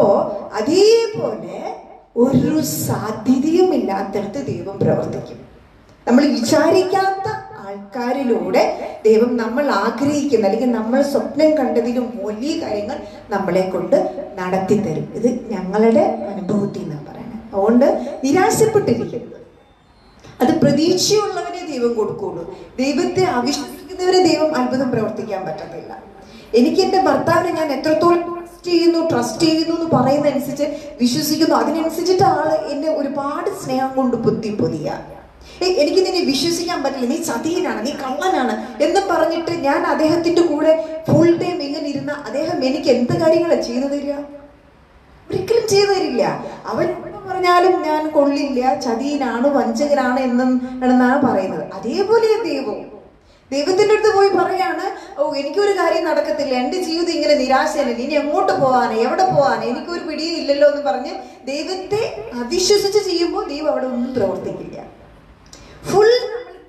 അതേപോലെ ഒരു സാധ്യതയും ഇല്ലാത്തടത്ത് ദൈവം പ്രവർത്തിക്കും നമ്മൾ വിചാരിക്കാത്ത ആൾക്കാരിലൂടെ ദൈവം നമ്മൾ ആഗ്രഹിക്കുന്ന അല്ലെങ്കിൽ നമ്മൾ സ്വപ്നം കണ്ടതിലും വലിയ കാര്യങ്ങൾ നമ്മളെ കൊണ്ട് നടത്തി തരും ഇത് ഞങ്ങളുടെ അനുഭവത്തിൽ നിന്നാണ് പറയുന്നത് അതുകൊണ്ട് നിരാശപ്പെട്ടിരിക്കരുത് അത് പ്രതീക്ഷയുള്ളവരെ ദൈവം കൊടുക്കുള്ളൂ ദൈവത്തെ അവിശ്വസിക്കുന്നവരെ ദൈവം അത്ഭുതം പ്രവർത്തിക്കാൻ പറ്റത്തില്ല എനിക്ക് എൻ്റെ ഭർത്താവിനെ ഞാൻ എത്രത്തോളം ട്രസ്റ്റ് ചെയ്യുന്നു ട്രസ്റ്റ് ചെയ്യുന്നു എന്ന് പറയുന്നതനുസരിച്ച് വിശ്വസിക്കുന്നു അതിനനുസരിച്ചിട്ട് ആള് എന്നെ ഒരുപാട് സ്നേഹം കൊണ്ട് പൊത്തി പൊതിയ ഏയ് എനിക്ക് നിന്നെ വിശ്വസിക്കാൻ പറ്റില്ല നീ ചതിയനാണ് നീ കള്ളനാണ് എന്ന് പറഞ്ഞിട്ട് ഞാൻ അദ്ദേഹത്തിന്റെ കൂടെ ഫുൾ ടൈം ഇങ്ങനെ ഇരുന്ന അദ്ദേഹം എനിക്ക് എന്ത് കാര്യങ്ങളാണ് ചെയ്തു തരിക ഒരിക്കലും ചെയ്തു തരില്ല അവൻ എപ്പോ പറഞ്ഞാലും ഞാൻ കൊള്ളില്ല ചതിയനാണ് വഞ്ചകനാണ് എന്നും എന്നാണ് പറയുന്നത് അതേപോലെ ദൈവം ദൈവത്തിന്റെ അടുത്ത് പോയി പറയാണ് ഓ എനിക്കൊരു കാര്യം നടക്കത്തില്ല എന്റെ ജീവിതം ഇങ്ങനെ നിരാശയാണ് ഇനി എങ്ങോട്ട് പോവാന് എവിടെ പോവാന് എനിക്കൊരു പിടിയും ഇല്ലല്ലോ എന്ന് പറഞ്ഞ് ദൈവത്തെ അവിശ്വസിച്ച് ചെയ്യുമ്പോൾ ദൈവം അവിടെ ഒന്നും പ്രവർത്തിക്കില്ല ഫുൾ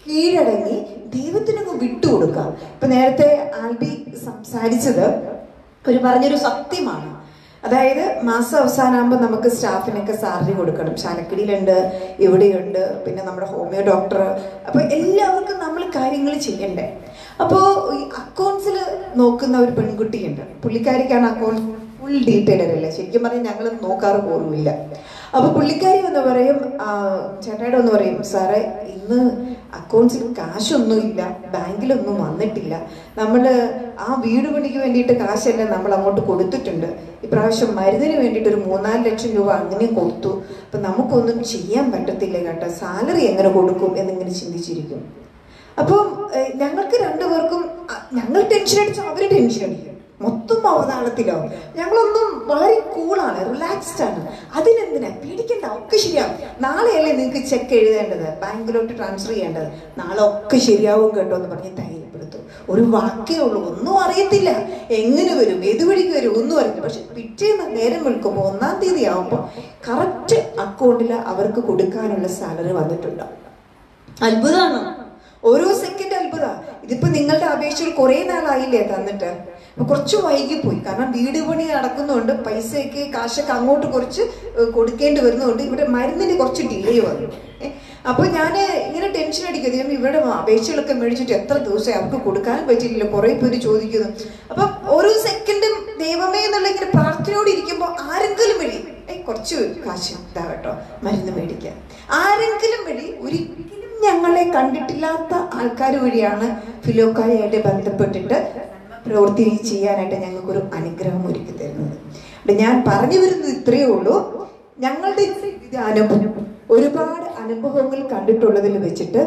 കീഴടങ്ങി ദൈവത്തിനങ്ങ് വിട്ടുകൊടുക്കുക ഇപ്പൊ നേരത്തെ ആൽബി സംസാരിച്ചത് ഒരു പറഞ്ഞൊരു സത്യമാണ് അതായത് മാസം അവസാനമാകുമ്പോൾ നമുക്ക് സ്റ്റാഫിനൊക്കെ സാലറി കൊടുക്കണം ചാലക്കുടിയിലുണ്ട് ഇവിടെയുണ്ട് പിന്നെ നമ്മുടെ ഹോമിയോ ഡോക്ടർ അപ്പോൾ എല്ലാവർക്കും നമ്മൾ കാര്യങ്ങൾ ചെയ്യണ്ടേ അപ്പോൾ ഈ അക്കൗണ്ട്സിൽ നോക്കുന്ന ഒരു പെൺകുട്ടിയുണ്ട് പുള്ളിക്കാരിക്കാണ് അക്കൗണ്ട് ഫുൾ ഡീറ്റെയിൽ അല്ലേ ശരിക്കും പറഞ്ഞാൽ ഞങ്ങൾ നോക്കാറ് പോലുമില്ല അപ്പൊ പുള്ളിക്കാരി എന്ന് പറയും ആ, ചേട്ടായിടെ ഒന്ന് പറയും സാറേ ഇന്ന് അക്കൗണ്ട്സിൽ കാശൊന്നും ഇല്ല ബാങ്കിലൊന്നും വന്നിട്ടില്ല നമ്മൾ ആ വീട് പണിക്ക് വേണ്ടിയിട്ട് കാശെല്ലാം നമ്മൾ അങ്ങോട്ട് കൊടുത്തിട്ടുണ്ട് ഇപ്രാവശ്യം മരുന്നിന് വേണ്ടിയിട്ട് ഒരു മൂന്നാല് ലക്ഷം രൂപ അങ്ങനെ കൊടുത്തു അപ്പൊ നമുക്കൊന്നും ചെയ്യാൻ പറ്റത്തില്ല കേട്ടോ സാലറി എങ്ങനെ കൊടുക്കും എന്നിങ്ങനെ ചിന്തിച്ചിരിക്കും അപ്പം ഏഹ്, ഞങ്ങൾക്ക് രണ്ടുപേർക്കും അ- ഞങ്ങൾ ടെൻഷൻ അടിച്ചു അവര് ടെൻഷൻ അടിക്കും മൊത്തം അവതാളത്തിലാവും ഞങ്ങളൊന്നും വളരെ കൂളാണ് റിലാക്സ്ഡ് ആണ് അതിനെന്തിനാ പേടിക്കണ്ട ഒക്കെ ശരിയാവും നാളെയല്ലേ നിങ്ങൾക്ക് ചെക്ക് എഴുതേണ്ടത് ബാങ്കിലോട്ട് ട്രാൻസ്ഫർ ചെയ്യേണ്ടത് നാളെ ഒക്കെ ശരിയാവും കേട്ടോ എന്ന് പറഞ്ഞ് ധൈര്യപ്പെടുത്തും ഒരു വാക്കേ ഉള്ളൂ ഒന്നും അറിയത്തില്ല എങ്ങനെ വരും ഏത് വഴിക്ക് വരും ഒന്നും അറിയില്ല പക്ഷെ പിറ്റേന്ന് നേരം വിളിക്കുമ്പോൾ ഒന്നാം തീയതി ആവുമ്പോൾ കറക്റ്റ് അക്കൗണ്ടിൽ അവർക്ക് കൊടുക്കാനുള്ള സാലറി വന്നിട്ടുണ്ടാവും അത്ഭുതമാണ് ഓരോ സെക്കൻഡ് അത്ഭുത ഇതിപ്പോ നിങ്ങളുടെ അപേക്ഷയിൽ കുറെ നാളായില്ലേ തന്നിട്ട് അപ്പൊ കുറച്ച് വൈകിപ്പോയി കാരണം വീട് പണി നടക്കുന്നതുകൊണ്ട് പൈസയൊക്കെ കാശൊക്കെ അങ്ങോട്ട് കുറച്ച് ഏഹ് കൊടുക്കേണ്ടി വരുന്നതുകൊണ്ട് ഇവിടെ മരുന്നിന് കുറച്ച് ഡിലേ വന്നു ഏ, അപ്പൊ ഞാൻ ഇങ്ങനെ ടെൻഷൻ അടിക്കും ദൈവം ഇവിടെ അപേക്ഷകളൊക്കെ മേടിച്ചിട്ട് എത്ര ദിവസമായി അവർക്ക് കൊടുക്കാനും പറ്റിയില്ല കുറെ പേര് ചോദിക്കുന്നു അപ്പൊ ഓരോ സെക്കൻഡും ദൈവമേ എന്നുള്ള ഇങ്ങനെ പ്രാർത്ഥനയോട് ഇരിക്കുമ്പോൾ ആരെങ്കിലും വഴി ഏയ് കുറച്ച് കാശ് ഇതാ കേട്ടോ മരുന്ന് മേടിക്കാൻ ആരെങ്കിലും വഴി ഒരിക്കലും ഞങ്ങളെ കണ്ടിട്ടില്ലാത്ത ആൾക്കാർ വഴിയാണ് ഫിലോക്കാരിയായിട്ട് ബന്ധപ്പെട്ടിട്ട് പ്രവൃത്തി ചെയ്യാനായിട്ട് ഞങ്ങൾക്കൊരു അനുഗ്രഹം ഒരുക്കി തരുന്നത് അപ്പൊ ഞാൻ പറഞ്ഞു വരുന്നത് ഇത്രയേ ഉള്ളൂ ഞങ്ങളുടെ ഇത് അനുഭവം ഒരുപാട് അനുഭവങ്ങൾ കണ്ടിട്ടുള്ളതിൽ വെച്ചിട്ട്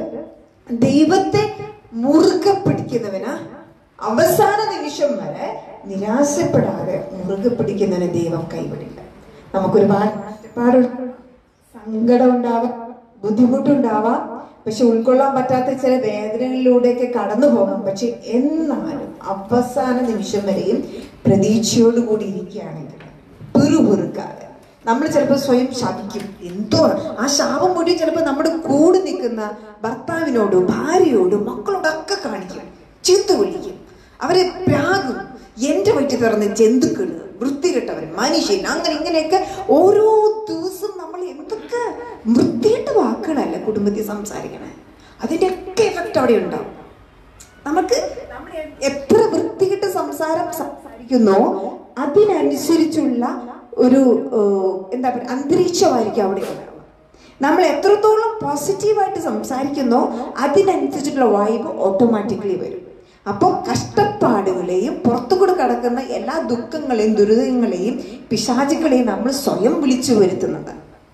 ദൈവത്തെ മുറുകെ പിടിക്കുന്നവന് അവസാന നിമിഷം വരെ നിരാശപ്പെടാതെ മുറുകെ പിടിക്കുന്നവന് ദൈവം കൈവിടില്ല നമുക്കൊരുപാട് കഷ്ടപ്പാട് സങ്കടം ഉണ്ടാവാം ബുദ്ധിമുട്ടുണ്ടാവാം പക്ഷെ ഉൾക്കൊള്ളാൻ പറ്റാത്ത ചില വേദനകളിലൂടെയൊക്കെ കടന്നു പോകാം പക്ഷെ എന്നാലും അവസാന നിമിഷം വരെയും പ്രതീക്ഷയോടുകൂടി ഇരിക്കുകയാണെങ്കിൽ പിറുപിറുക്കാതെ നമ്മൾ ചിലപ്പോൾ സ്വയം ശപിക്കും എന്തോ ആ ശാപം മുഴുവൻ ചിലപ്പോൾ നമ്മുടെ കൂടെ നിൽക്കുന്ന ഭർത്താവിനോടും ഭാര്യയോടും മക്കളോടൊക്കെ കാണിക്കും ചെന്തു വിളിക്കും അവരെ പ്രാകും എന്റെ വയറ്റിൽ തുറന്ന് ജന്തുക്കള് വൃത്തികെട്ടവർ മനുഷ്യൻ അങ്ങനെ ഇങ്ങനെയൊക്കെ ഓരോ ദിവസം നമ്മൾ എന്തൊക്കെ വൃത്തികെട്ട വാക്കുകളല്ല കുടുംബത്തിൽ സംസാരിക്കണേ അതിന്റെ ഒക്കെ എഫക്റ്റ് അവിടെ ഉണ്ടാവും നമുക്ക് നമ്മൾ എത്ര വൃത്തികെട്ട സംസാരം സംസാരിക്കുന്നോ അതിനനുസരിച്ചുള്ള ഒരു ഏഹ്, എന്താ പറയുക അന്തരീക്ഷമായിരിക്കും അവിടെ ഉണ്ടാവുക നമ്മൾ എത്രത്തോളം പോസിറ്റീവായിട്ട് സംസാരിക്കുന്നോ അതിനനുസരിച്ചിട്ടുള്ള വൈബ് ഓട്ടോമാറ്റിക്കലി വരും അപ്പോൾ കഷ്ടപ്പാടുകളെയും പുറത്തുകൂടെ കടക്കുന്ന എല്ലാ ദുഃഖങ്ങളെയും ദുരിതങ്ങളെയും പിശാചുകളെയും നമ്മൾ സ്വയം വിളിച്ചു വരുത്തുന്നത്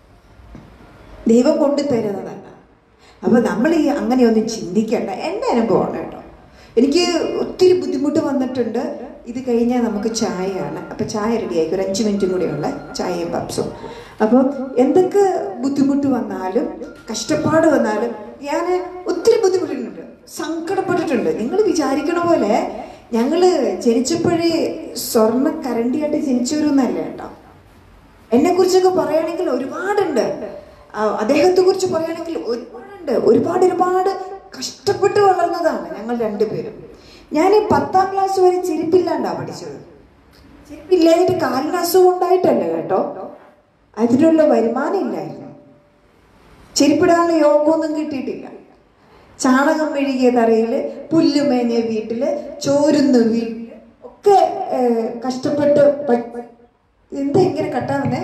ദൈവം കൊണ്ടു തരുന്നതല്ല അപ്പൊ നമ്മൾ ഈ അങ്ങനെയൊന്നും ചിന്തിക്കേണ്ട എൻ്റെ അനുഭവമാണ് കേട്ടോ എനിക്ക് ഒത്തിരി ബുദ്ധിമുട്ട് വന്നിട്ടുണ്ട് ഇത് കഴിഞ്ഞാൽ നമുക്ക് ചായയാണ് അപ്പൊ ചായ റെഡിയാക്കി ഒരു അഞ്ച് മിനിറ്റും കൂടിയുള്ള ചായയും പപ്സും അപ്പം എന്തൊക്കെ ബുദ്ധിമുട്ട് വന്നാലും കഷ്ടപ്പാട് വന്നാലും ഞാൻ ഒത്തിരി ബുദ്ധിമുട്ടിട്ടുണ്ട് സങ്കടപ്പെട്ടിട്ടുണ്ട് നിങ്ങൾ വിചാരിക്കണ പോലെ ഞങ്ങള് ജനിച്ചപ്പോഴേ സ്വർണ്ണ കരണ്ടിയായിട്ട് ജനിച്ചവരൊന്നല്ല കേട്ടോ എന്നെ കുറിച്ചൊക്കെ പറയുകയാണെങ്കിൽ ഒരുപാടുണ്ട് ആ, അദ്ദേഹത്തെ കുറിച്ച് പറയുകയാണെങ്കിൽ ഒരുപാടുണ്ട് ഒരുപാട് ഒരുപാട് കഷ്ടപ്പെട്ട് വളർന്നതാണ് ഞങ്ങൾ രണ്ടുപേരും ഞാൻ ഈ പത്താം ക്ലാസ് വരെ ചെരുപ്പില്ലാണ്ടാ പഠിച്ചത് ചെരുപ്പില്ലാതിട്ട് കാലിന് അസുഖം ഉണ്ടായിട്ടല്ല കേട്ടോ അതിനുള്ള വരുമാനം ഇല്ലായിരുന്നു ചെരുപ്പിടാനുള്ള യോഗമൊന്നും കിട്ടിയിട്ടില്ല ചാണകം മെഴുകിയ തറയില് പുല്ല് മേഞ്ഞ വീട്ടില് ചോരുന്ന വീട്ടില് ഒക്കെ ഏഹ്, കഷ്ടപ്പെട്ട് പ- പ- എന്താ ഇങ്ങനെ കട്ടാവുന്നേ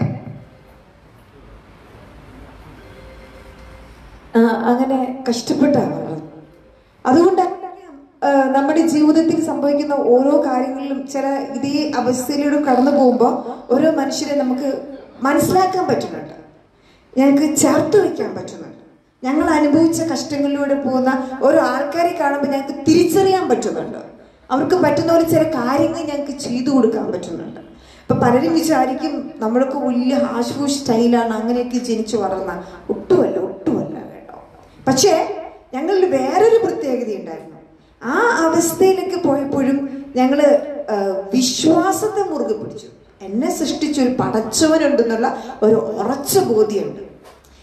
ആ, അങ്ങനെ കഷ്ടപ്പെട്ടാണ് വളർന്നത് അതുകൊണ്ട് ആ, നമ്മുടെ ജീവിതത്തിൽ സംഭവിക്കുന്ന ഓരോ കാര്യങ്ങളിലും ചില ഇതേ അവസ്ഥയിലൂടെ കടന്നു പോകുമ്പോൾ ഓരോ മനുഷ്യരെ നമുക്ക് മനസ്സിലാക്കാൻ പറ്റുന്നുണ്ട് ഞങ്ങൾക്ക് ചേർത്ത് വെക്കാൻ പറ്റുന്നുണ്ട് ഞങ്ങൾ അനുഭവിച്ച കഷ്ടങ്ങളിലൂടെ പോകുന്ന ഓരോ ആൾക്കാരെ കാണുമ്പോൾ ഞങ്ങൾക്ക് തിരിച്ചറിയാൻ പറ്റുന്നുണ്ട് അവർക്ക് പറ്റുന്ന പോലെ ചില കാര്യങ്ങൾ ഞങ്ങൾക്ക് ചെയ്തു കൊടുക്കാൻ പറ്റുന്നുണ്ട് ഇപ്പൊ പലരും വിചാരിക്കും നമ്മളൊക്കെ വലിയ ഹാഷ്ഫൂ സ്റ്റൈലാണ് അങ്ങനെയൊക്കെ ജനിച്ചു വളർന്ന ഒട്ടുമല്ല ഒട്ടുമല്ല കേട്ടോ പക്ഷേ ഞങ്ങളിൽ വേറൊരു പ്രത്യേകത ഉണ്ടായിരുന്നു ആ അവസ്ഥയിലേക്ക് പോയപ്പോഴും ഞങ്ങള് ആ, വിശ്വാസത്തെ മുറുകെ പിടിച്ചു എന്നെ സൃഷ്ടിച്ച ഒരു പടച്ചവനുണ്ടെന്നുള്ള ഒരു ഉറച്ച ബോധ്യമുണ്ട്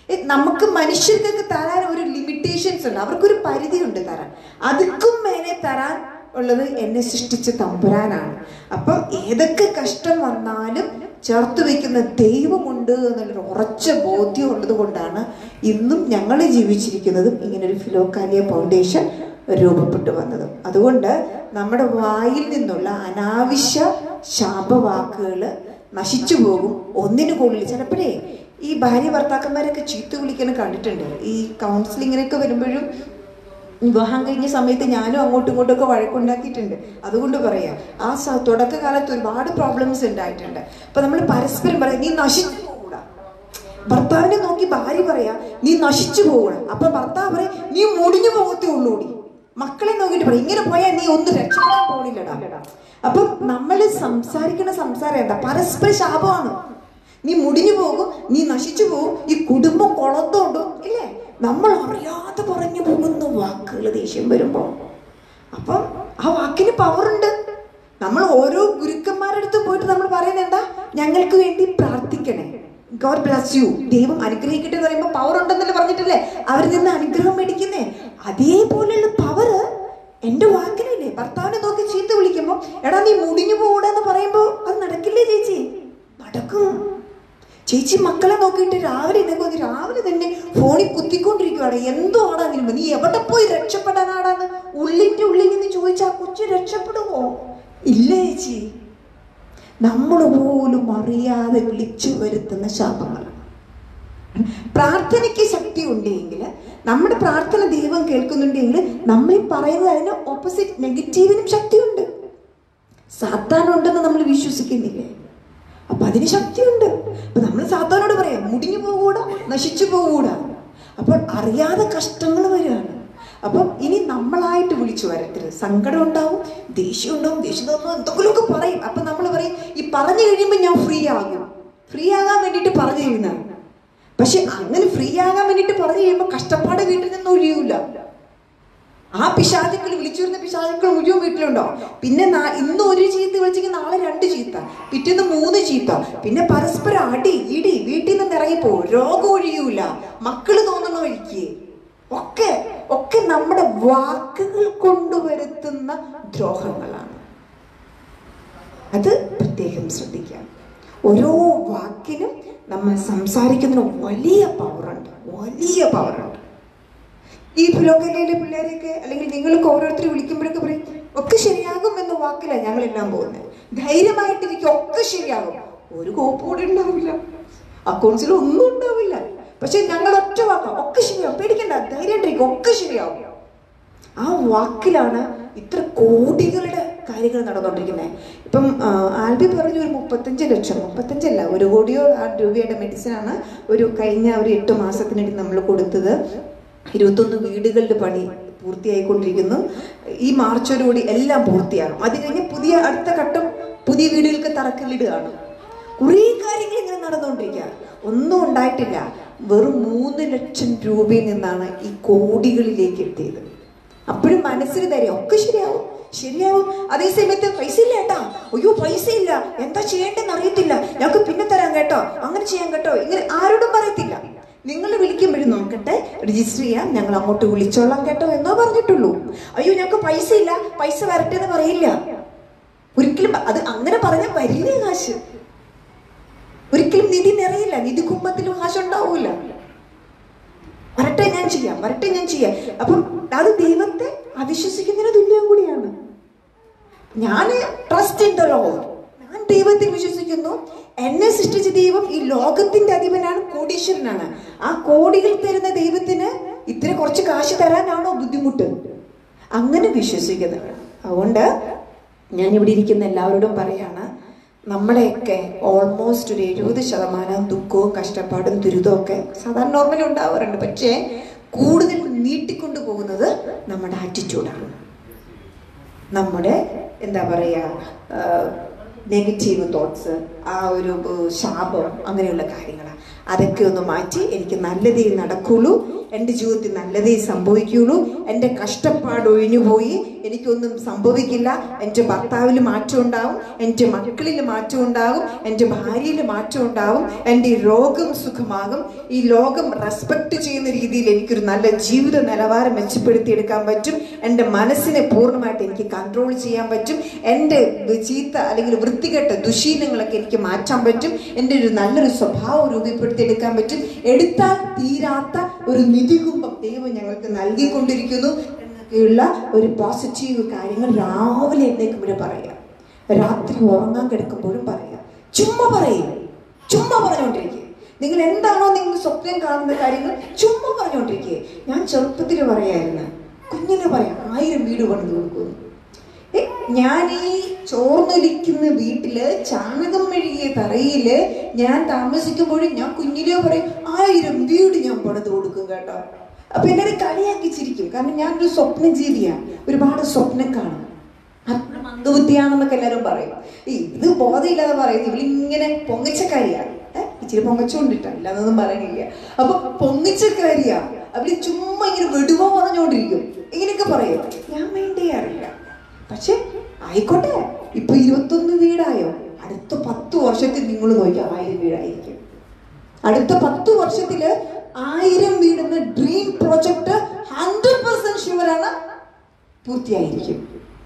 ഏ, നമുക്ക് മനുഷ്യർക്കൊക്കെ തരാൻ ഒരു ലിമിറ്റേഷൻസ് ഉണ്ട് അവർക്കൊരു പരിധിയുണ്ട് തരാൻ അതുക്കും മേലെ തരാൻ ഉള്ളത് എന്നെ സൃഷ്ടിച്ച തമ്പുരാനാണ് അപ്പം ഏതൊക്കെ കഷ്ടം വന്നാലും ചേർത്ത് വെക്കുന്ന ദൈവമുണ്ട് എന്നുള്ളൊരു ഉറച്ച ബോധ്യം ഉള്ളത് കൊണ്ടാണ് ഇന്നും ഞങ്ങൾ ജീവിച്ചിരിക്കുന്നതും ഇങ്ങനൊരു ഫിലോക്കാലിയ ഫൗണ്ടേഷൻ രൂപപ്പെട്ടു വന്നതും അതുകൊണ്ട് നമ്മുടെ വായിൽ നിന്നുള്ള അനാവശ്യ ശാപവാക്കുകൾ നശിച്ചു പോകും ഒന്നിനു കൂടുതൽ ചിലപ്പോഴേ ഈ ഭാര്യ ഭർത്താക്കന്മാരൊക്കെ ചീത്ത വിളിക്കാൻ കണ്ടിട്ടുണ്ട് ഈ കൗൺസിലിങ്ങിനൊക്കെ വരുമ്പോഴും വിവാഹം കഴിഞ്ഞ സമയത്ത് ഞാനും അങ്ങോട്ടും ഇങ്ങോട്ടും ഒക്കെ വഴക്കുണ്ടാക്കിയിട്ടുണ്ട് അതുകൊണ്ട് പറയാം ആ സ- തുടക്കകാലത്ത് ഒരുപാട് പ്രോബ്ലംസ് ഉണ്ടായിട്ടുണ്ട് അപ്പൊ നമ്മൾ പരസ്പരം പറയാം നീ നശിച്ചു പോകൂടാ ഭർത്താവിനെ നോക്കി ഭാര്യ പറയാ നീ നശിച്ചു പോകണം അപ്പൊ ഭർത്താവ് പറയാം നീ മുടിഞ്ഞു പോകത്തേ ഉള്ളൂടി മക്കളെ നോക്കിയിട്ട് പറയും ഇങ്ങനെ പോയാൽ നീ ഒന്നും രക്ഷപ്പെടാൻ പോണില്ലടാ അപ്പം നമ്മൾ സംസാരിക്കുന്ന സംസാരം എന്താ പരസ്പര ശാപമാണ് നീ മുടിഞ്ഞു പോകും നീ നശിച്ചു പോകും ഈ കുടുംബം കുളത്തോണ്ടും ഇല്ലേ നമ്മൾ അറിയാതെ പറഞ്ഞു പോകുന്ന വാക്കുകൾ ദേഷ്യം വരുമ്പോ അപ്പം ആ വാക്കിന് പവറുണ്ട് നമ്മൾ ഓരോ ഗുരുക്കന്മാരുടെ അടുത്ത് പോയിട്ട് നമ്മൾ പറയുന്നത് എന്താ ഞങ്ങൾക്ക് വേണ്ടി പ്രാർത്ഥിക്കണേ ഗോഡ് ബ്ലസ് യു ദൈവം അനുഗ്രഹിക്കട്ടെ എന്ന് പറയുമ്പോൾ പവർ ഉണ്ടെന്നല്ലേ പറഞ്ഞിട്ടല്ലേ അവരിൽ നിന്ന് അനുഗ്രഹം മേടിക്കുന്നേ അതേപോലെയുള്ള പവർ എന്റെ വാക്കിനില്ലേ ഭർത്താവിനെ നോക്കി ചീത്ത വിളിക്കുമ്പോൾ എടാ നീ മുടിഞ്ഞു പോകൂടെന്ന് പറയുമ്പോൾ അത് നടക്കില്ലേ ചേച്ചി നടക്കും ചേച്ചി മക്കളെ നോക്കിയിട്ട് രാവിലെ ഇതൊക്കെ വന്ന് രാവിലെ തന്നെ ഫോണിൽ കുത്തിക്കൊണ്ടിരിക്കുവാണ് എന്തോ ആടാ നിൽക്കുമ്പോ നീ എവിടെ പോയി രക്ഷപ്പെടാനാടാന്ന് ഉള്ളിന്റെ ഉള്ളിൽ നിന്ന് ചോദിച്ചാൽ കൊച്ചു രക്ഷപ്പെടുമോ ഇല്ല ചേച്ചി നമ്മൾ പോലും അറിയാതെ വിളിച്ചു വരുത്തുന്ന ശാപങ്ങളാണ് പ്രാർത്ഥനയ്ക്ക് ശക്തി ഉണ്ടെങ്കിൽ നമ്മുടെ പ്രാർത്ഥന ദൈവം കേൾക്കുന്നുണ്ടെങ്കിൽ നമ്മൾ ഈ പറയുന്നത് അതിന് ഓപ്പോസിറ്റ് നെഗറ്റീവിനും ശക്തിയുണ്ട് സാത്താനുണ്ടെന്ന് നമ്മൾ വിശ്വസിക്കുന്നില്ലേ അപ്പൊ അതിന് ശക്തിയുണ്ട് അപ്പൊ നമ്മൾ സാത്താനോട് പറയാം മുടിഞ്ഞു പോകൂടാ നശിച്ചു പോകൂടാ അപ്പോൾ അറിയാതെ കഷ്ടങ്ങൾ വരികയാണ് അപ്പം ഇനി നമ്മളായിട്ട് വിളിച്ചു വരരുത് സങ്കടം ഉണ്ടാവും ദേഷ്യം ഉണ്ടാവും ദേഷ്യം തോന്നുന്നു എന്തെങ്കിലുമൊക്കെ പറയും അപ്പൊ നമ്മൾ പറയും ഈ പറഞ്ഞു കഴിയുമ്പോൾ ഞാൻ ഫ്രീ ആകും ഫ്രീ ആകാൻ വേണ്ടിയിട്ട് പറഞ്ഞു കഴിയുന്നതാണ് പക്ഷെ അങ്ങനെ ഫ്രീ ആകാൻ വേണ്ടിയിട്ട് പറഞ്ഞു കഴിയുമ്പോൾ കഷ്ടപ്പാട് വീട്ടിൽ നിന്ന് ഒഴിയൂല ആ പിശാചുക്കൾ വിളിച്ചു വരുന്ന പിശാചുക്കൾ മുഴുവൻ വീട്ടിലുണ്ടോ പിന്നെ നാ- ഇന്ന് ഒരു ചീത്ത വിളിച്ചെങ്കിൽ നാളെ രണ്ട് ചീത്ത പിറ്റേന്ന് മൂന്ന് ചീത്ത പിന്നെ പരസ്പരം അടി ഇടി വീട്ടിൽ നിന്ന് ഇറങ്ങിപ്പോ രോഗം ഒഴിയൂല മക്കള് തോന്നുന്ന വഴിക്ക് ഒക്കെ ഒക്കെ നമ്മുടെ വാക്കുകൾ കൊണ്ടുവരുത്തുന്ന ദ്രോഹങ്ങളാണ് അത് പ്രത്യേകം ശ്രദ്ധിക്കാം ഓരോ വാക്കിനും നമ്മൾ സംസാരിക്കുന്നതിന് വലിയ പവറുണ്ട് വലിയ പവറുണ്ട് ഈ പുലോകലയിലെ പിള്ളേരെയൊക്കെ അല്ലെങ്കിൽ നിങ്ങൾക്ക് ഓരോരുത്തർ വിളിക്കുമ്പോഴൊക്കെ പറയും ഒക്കെ ശരിയാകും എന്ന വാക്കിലാണ് ഞങ്ങളെല്ലാം പോകുന്നത് ധൈര്യമായിട്ടിരിക്കും ഒക്കെ ശരിയാകും ഒരു കോപ്പ് കൂടെ ഉണ്ടാവില്ല അക്കൗണ്ട്സിൽ ഒന്നും ഉണ്ടാവില്ല പക്ഷെ ഞങ്ങൾ ഒറ്റ വാക്കാം ഒക്കെ ശരിയാവും പേടിക്കണ്ട ധൈര്യമായിട്ടിരിക്കും ഒക്കെ ശരിയാവും ആ വാക്കിലാണ് ഇത്ര കോടികളുടെ കാര്യങ്ങൾ നടന്നുകൊണ്ടിരിക്കുന്നത് ഇപ്പം ആ, ആൽബി പറഞ്ഞു ഒരു മുപ്പത്തഞ്ച് ലക്ഷം മുപ്പത്തഞ്ചല്ല ഒരു കോടിയോ ആ രൂപയുടെ മെഡിസിനാണ് ഒരു കഴിഞ്ഞ ഒരു എട്ട് മാസത്തിനിടയിൽ നമ്മൾ കൊടുത്തത് ഇരുപത്തൊന്ന് വീടുകളുടെ പണി പൂർത്തിയായിക്കൊണ്ടിരിക്കുന്നു ഈ മാർച്ചോടുകൂടി എല്ലാം പൂർത്തിയാകും അത് കഴിഞ്ഞ് പുതിയ അടുത്ത ഘട്ടം പുതിയ വീടുകൾക്ക് തറക്കല്ലിടുകയാണ് കുറേ കാര്യങ്ങൾ ഇങ്ങനെ നടന്നുകൊണ്ടിരിക്കുക ഒന്നും ഉണ്ടായിട്ടില്ല വെറും മൂന്ന് ലക്ഷം രൂപയിൽ നിന്നാണ് ഈ കോടികളിലേക്ക് എത്തിയത് അപ്പോഴും മനസ്സിൽ തരും ഒക്കെ ശരിയാവും ശരിയാവും അതേ സമയത്ത് പൈസ ഇല്ല ഏട്ടാ അയ്യോ പൈസ ഇല്ല എന്താ ചെയ്യേണ്ടെന്ന് അറിയത്തില്ല ഞങ്ങൾക്ക് പിന്നെ തരാം കേട്ടോ അങ്ങനെ ചെയ്യാൻ കേട്ടോ ഇങ്ങനെ ആരോടും പറയത്തില്ല നിങ്ങൾ വിളിക്കുമ്പോഴും നോക്കട്ടെ രജിസ്റ്റർ ചെയ്യാം ഞങ്ങൾ അങ്ങോട്ട് വിളിച്ചോളാം കേട്ടോ എന്നോ പറഞ്ഞിട്ടുള്ളൂ അയ്യോ ഞങ്ങൾക്ക് പൈസ ഇല്ല പൈസ വരട്ടെ എന്ന് പറയില്ല ഒരിക്കലും പ- അത് അങ്ങനെ പറഞ്ഞാൽ വരില്ലേ കാശ് ഒരിക്കലും നിധി നിറയില്ല നിധി കുമ്പത്തിലും കാശ് ഉണ്ടാവൂല വരട്ടെ ഞാൻ ചെയ്യാം വരട്ടെ ഞാൻ ചെയ്യാം അപ്പം അത് ദൈവത്തെ അവിശ്വസിക്കുന്നതിന് തുല്യം കൂടിയാണ് ഞാൻ ട്രസ്റ്റ് ഇൻ ദ ലോഡ് ഞാൻ ദൈവത്തിൽ വിശ്വസിക്കുന്നു എന്നെ സൃഷ്ടിച്ച ദൈവം ഈ ലോകത്തിന്റെ അധിപനാണ് കോടീശ്വരനാണ് ആ കോടികൾ തരുന്ന ദൈവത്തിന് ഇത്ര കുറച്ച് കാശ് തരാനാണോ ബുദ്ധിമുട്ട് അങ്ങനെ വിശ്വസിക്കുന്നത് അതുകൊണ്ട് ഞാൻ ഇവിടെ ഇരിക്കുന്ന എല്ലാവരോടും പറയാണ് നമ്മളെയൊക്കെ ഓൾമോസ്റ്റ് ഒരു എഴുപത് ശതമാനം ദുഃഖവും കഷ്ടപ്പാടും ദുരിതവും ഒക്കെ സാധാരണ നോർമലി ഉണ്ടാവാറുണ്ട് പക്ഷേ കൂടുതൽ നീട്ടിക്കൊണ്ടു പോകുന്നത് നമ്മുടെ ആറ്റിറ്റ്യൂഡാണ് നമ്മുടെ എന്താ പറയുക നെഗറ്റീവ് തോട്ട്സ് ആ ഒരു ഏഹ്, ശാപം അങ്ങനെയുള്ള കാര്യങ്ങളാണ് അതൊക്കെ ഒന്ന് മാറ്റി എനിക്ക് നല്ലതേ നടക്കുള്ളൂ എൻ്റെ ജീവിതത്തിൽ നല്ലതേ സംഭവിക്കുള്ളൂ എൻ്റെ കഷ്ടപ്പാട് ഒഴിഞ്ഞുപോയി എനിക്കൊന്നും സംഭവിക്കില്ല എൻ്റെ ഭർത്താവിൽ മാറ്റം ഉണ്ടാവും എൻ്റെ മക്കളിൽ മാറ്റം ഉണ്ടാകും എൻ്റെ ഭാര്യയിൽ മാറ്റം ഉണ്ടാവും എൻ്റെ ഈ രോഗം സുഖമാകും ഈ ലോകം റെസ്പെക്ട് ചെയ്യുന്ന രീതിയിൽ എനിക്കൊരു നല്ല ജീവിത നിലവാരം മെച്ചപ്പെടുത്തിയെടുക്കാൻ പറ്റും എൻ്റെ മനസ്സിനെ പൂർണ്ണമായിട്ട് എനിക്ക് കൺട്രോൾ ചെയ്യാൻ പറ്റും എൻ്റെ ചീത്ത അല്ലെങ്കിൽ വൃത്തികെട്ട ദുശീലങ്ങളൊക്കെ എനിക്ക് മാറ്റാൻ പറ്റും എൻ്റെ ഒരു നല്ലൊരു സ്വഭാവം രൂപപ്പെടുത്തിയെടുക്കാൻ പറ്റും എടുത്താൽ തീരാത്ത ഒരു നിധികുംഭം ദൈവം ഞങ്ങൾക്ക് നൽകിക്കൊണ്ടിരിക്കുന്നു എന്നൊക്കെയുള്ള ഒരു പോസിറ്റീവ് കാര്യങ്ങൾ രാവിലെ എഴുന്നേൽക്കുമ്പോഴും പറയാം രാത്രി ഉറങ്ങാൻ കിടക്കുമ്പോഴും പറയാം ചുമ്മാ പറയും ചുമ്മാ പറഞ്ഞുകൊണ്ടിരിക്കുക നിങ്ങൾ എന്താണോ നിങ്ങൾ സ്വപ്നം കാണുന്ന കാര്യങ്ങൾ ചുമ്മാ പറഞ്ഞുകൊണ്ടിരിക്കുക ഞാൻ ചെറുപ്പത്തിൽ പറയായിരുന്നു കുഞ്ഞിനെ പറയാം ആയിരം വീട് പണിത് കൊടുക്കുന്നു ഏ, ഞാൻ ഈ ചോർന്നൊലിക്കുന്ന വീട്ടില് ചാണകം മെഴുകിയ തറയില് ഞാൻ താമസിക്കുമ്പോഴും ഞാൻ കുഞ്ഞിലേ പറയും ആയിരം വീട് ഞാൻ പണിത് കൊടുക്കും കേട്ടോ അപ്പൊ എന്നെ കളിയാക്കി ചിരിക്കും കാരണം ഞാനൊരു സ്വപ്നജീവിയാണ് ഒരുപാട് സ്വപ്നം കാണും അത്ര മന്ദബുദ്ധിയാണെന്നൊക്കെ എല്ലാവരും പറയും ഈ ഇത് ബോധമില്ലാതെ പറയും ഇവളിങ്ങനെ പൊങ്ങച്ചക്കാരിയാണ് ഏഹ് ഇച്ചിരി പൊങ്ങച്ചുകൊണ്ടിട്ടാ ഇല്ലാന്നൊന്നും പറയണില്ല അപ്പൊ പൊങ്ങിച്ചക്കാരിയാ അവര് ചുമ്മാ ഇങ്ങനെ വെടുവ പറഞ്ഞുകൊണ്ടിരിക്കും ഇങ്ങനെയൊക്കെ പറയും ഞാൻ വേണ്ടേ അറിയില്ല പക്ഷെ ആയിക്കോട്ടെ ഇപ്പൊ ഇരുപത്തൊന്ന് വീടായോ അടുത്ത പത്ത് വർഷത്തിൽ നിങ്ങൾ നോക്കിയാൽ ആയിരം വീടായിരിക്കും അടുത്ത പത്ത് വർഷത്തില് ആയിരം വീടെന്ന ഡ്രീം പ്രോജക്റ്റ് ഹൺഡ്രഡ് പെർസെന്റ് ഷുവറാണ് പൂർത്തിയായിരിക്കും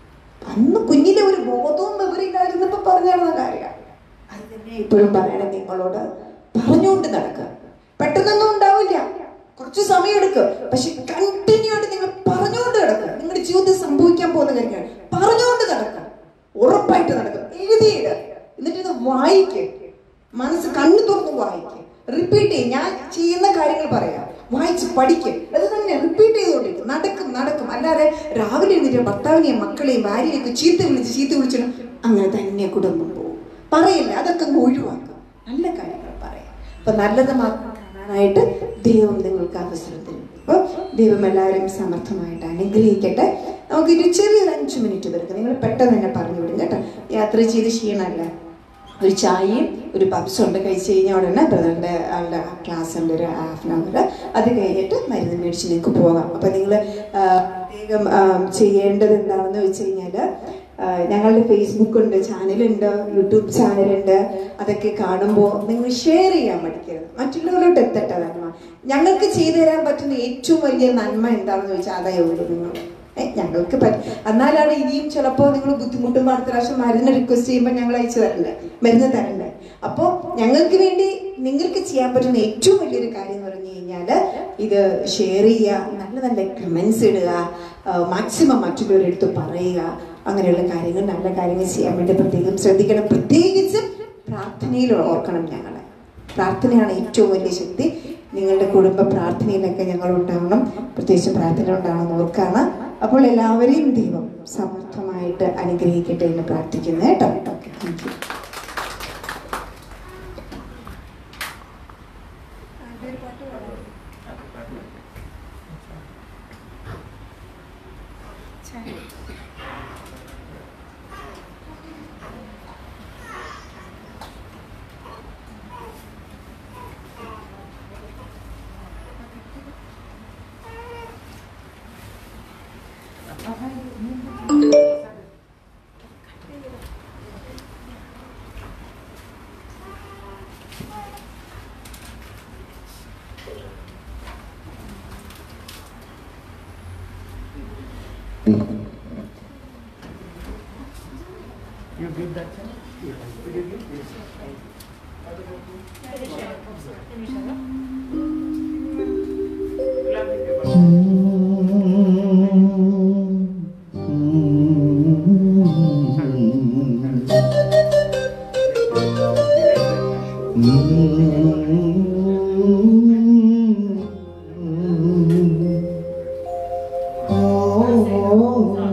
അന്ന് കുഞ്ഞിലെ ഒരു ബോധവും വിവരമില്ലായിരുന്നപ്പോ പറഞ്ഞു നടന്ന കാര്യമാണ് അത് തന്നെ ഇപ്പോഴും പറയണം നിങ്ങളോട് പറഞ്ഞുകൊണ്ട് നടക്കുക പെട്ടെന്നൊന്നും ഉണ്ടാവില്ല കുറച്ച് സമയം എടുക്കുക പക്ഷെ കണ്ടിന്യൂ ആയിട്ട് നിങ്ങൾ പറഞ്ഞുകൊണ്ട് നടക്കുക നിങ്ങളുടെ ജീവിതത്തിൽ സംഭവിക്കാൻ പോകുന്ന കാര്യങ്ങൾ പറഞ്ഞുകൊണ്ട് നടക്കുക ഉറപ്പായിട്ട് നടക്കുക എഴുതിയിടുക എന്നിട്ട് ഇത് വായിക്കുക മനസ്സ് കണ്ണു തുറന്ന് വായിക്കുക റിപ്പീറ്റ് ചെയ്യും ഞാൻ ചെയ്യുന്ന കാര്യങ്ങൾ പറയാം വായിച്ച് പഠിക്കും അത് തന്നെ റിപ്പീറ്റ് ചെയ്തുകൊണ്ടിരിക്കും നടക്കും നടക്കും അല്ലാതെ രാവിലെ എഴുന്നേറ്റ് ഭർത്താവിനെയും മക്കളെയും ഭാര്യയൊക്കെ ചീത്ത വിളിച്ച് ചീത്ത വിളിച്ചിട്ട് അങ്ങനെ തന്നെ കുടുംബം പോകും പറയില്ല അതൊക്കെ അങ്ങ് ഒഴിവാക്കും നല്ല കാര്യങ്ങൾ പറയാം അപ്പൊ നല്ലത് മാത്രം കാണാനായിട്ട് ദൈവം നിങ്ങൾക്ക് അവസരം തരും അപ്പോൾ ദൈവം എല്ലാവരെയും സമർത്ഥമായിട്ട് അനുഗ്രഹിക്കട്ടെ നമുക്കൊരു ചെറിയൊരു അഞ്ച് മിനിറ്റ് വരും നിങ്ങൾ പെട്ടെന്ന് തന്നെ പറഞ്ഞു വിടും കേട്ടോ യാത്ര ചെയ്ത് ക്ഷീണമല്ല ഒരു ചായയും ഒരു പപ്സും ഉണ്ട് കഴിച്ച് കഴിഞ്ഞാൽ ഉടനെ ബ്രദറിൻ്റെ ആളുടെ ക്ലാസ് ഉണ്ട് ഒരു ഹാഫ് ആൻ അവർ അത് കഴിഞ്ഞിട്ട് മരുന്ന് മേടിച്ച് നിങ്ങൾക്ക് പോകാം അപ്പം നിങ്ങൾ പ്രത്യേകം ആ, ചെയ്യേണ്ടത് എന്താണെന്ന് വെച്ച് കഴിഞ്ഞാൽ ഞങ്ങളുടെ ഫേസ്ബുക്ക് ഉണ്ട് ചാനലുണ്ട് യൂട്യൂബ് ചാനലുണ്ട് അതൊക്കെ കാണുമ്പോൾ നിങ്ങൾ ഷെയർ ചെയ്യാൻ പഠിക്കരുത് മറ്റുള്ളവരോട്ട് എത്തട്ടെ നന്മ ഞങ്ങൾക്ക് ചെയ്തു തരാൻ പറ്റുന്ന ഏറ്റവും വലിയ നന്മ എന്താണെന്ന് ചോദിച്ചാൽ അതേ ഉള്ളൂ നിങ്ങൾ ഏ, ഞങ്ങൾക്ക് പറ്റ എന്നാലാണ് ഇനിയും ചിലപ്പോൾ നിങ്ങൾ ബുദ്ധിമുട്ടുമ്പോൾ അടുത്ത പ്രാവശ്യം മരുന്ന് റിക്വസ്റ്റ് ചെയ്യുമ്പോൾ ഞങ്ങൾ അയച്ചു തരണ്ടേ മരുന്ന് തരണ്ടേ അപ്പോൾ ഞങ്ങൾക്ക് വേണ്ടി നിങ്ങൾക്ക് ചെയ്യാൻ പറ്റുന്ന ഏറ്റവും വലിയൊരു കാര്യം എന്ന് പറഞ്ഞു കഴിഞ്ഞാൽ ഇത് ഷെയർ ചെയ്യുക നല്ല നല്ല കമൻസ് ഇടുക മാക്സിമം മറ്റുള്ളവരുടെ അടുത്ത് പറയുക അങ്ങനെയുള്ള കാര്യങ്ങൾ നല്ല കാര്യങ്ങൾ ചെയ്യാൻ വേണ്ടി പ്രത്യേകം ശ്രദ്ധിക്കണം പ്രത്യേകിച്ചും പ്രാർത്ഥനയിൽ ഓർക്കണം ഞങ്ങളെ പ്രാർത്ഥനയാണ് ഏറ്റവും വലിയ ശക്തി നിങ്ങളുടെ കുടുംബ പ്രാർത്ഥനയിലൊക്കെ ഞങ്ങൾ ഉണ്ടാവണം പ്രത്യേകിച്ച് പ്രാർത്ഥന ഉണ്ടാവണം ഓർക്കാണ് അപ്പോൾ എല്ലാവരെയും ദൈവം സമർത്ഥമായിട്ട് അനുഗ്രഹിക്കട്ടെ എന്ന് പ്രാർത്ഥിക്കുന്നു കേട്ടോ ഓക്കെ താങ്ക് യു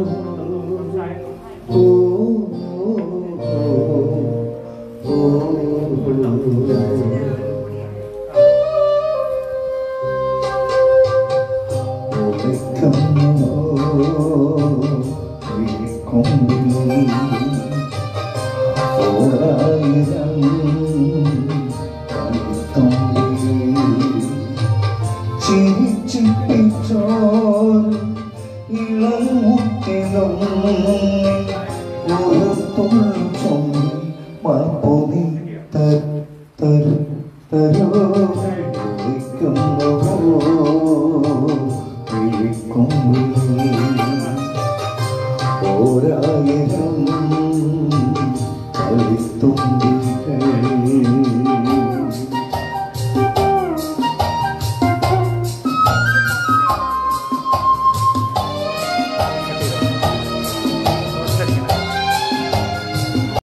Oh ഒരു തുള്ളം മാപ്പുനി തരു തരു തരു വിളിക്കുന്നു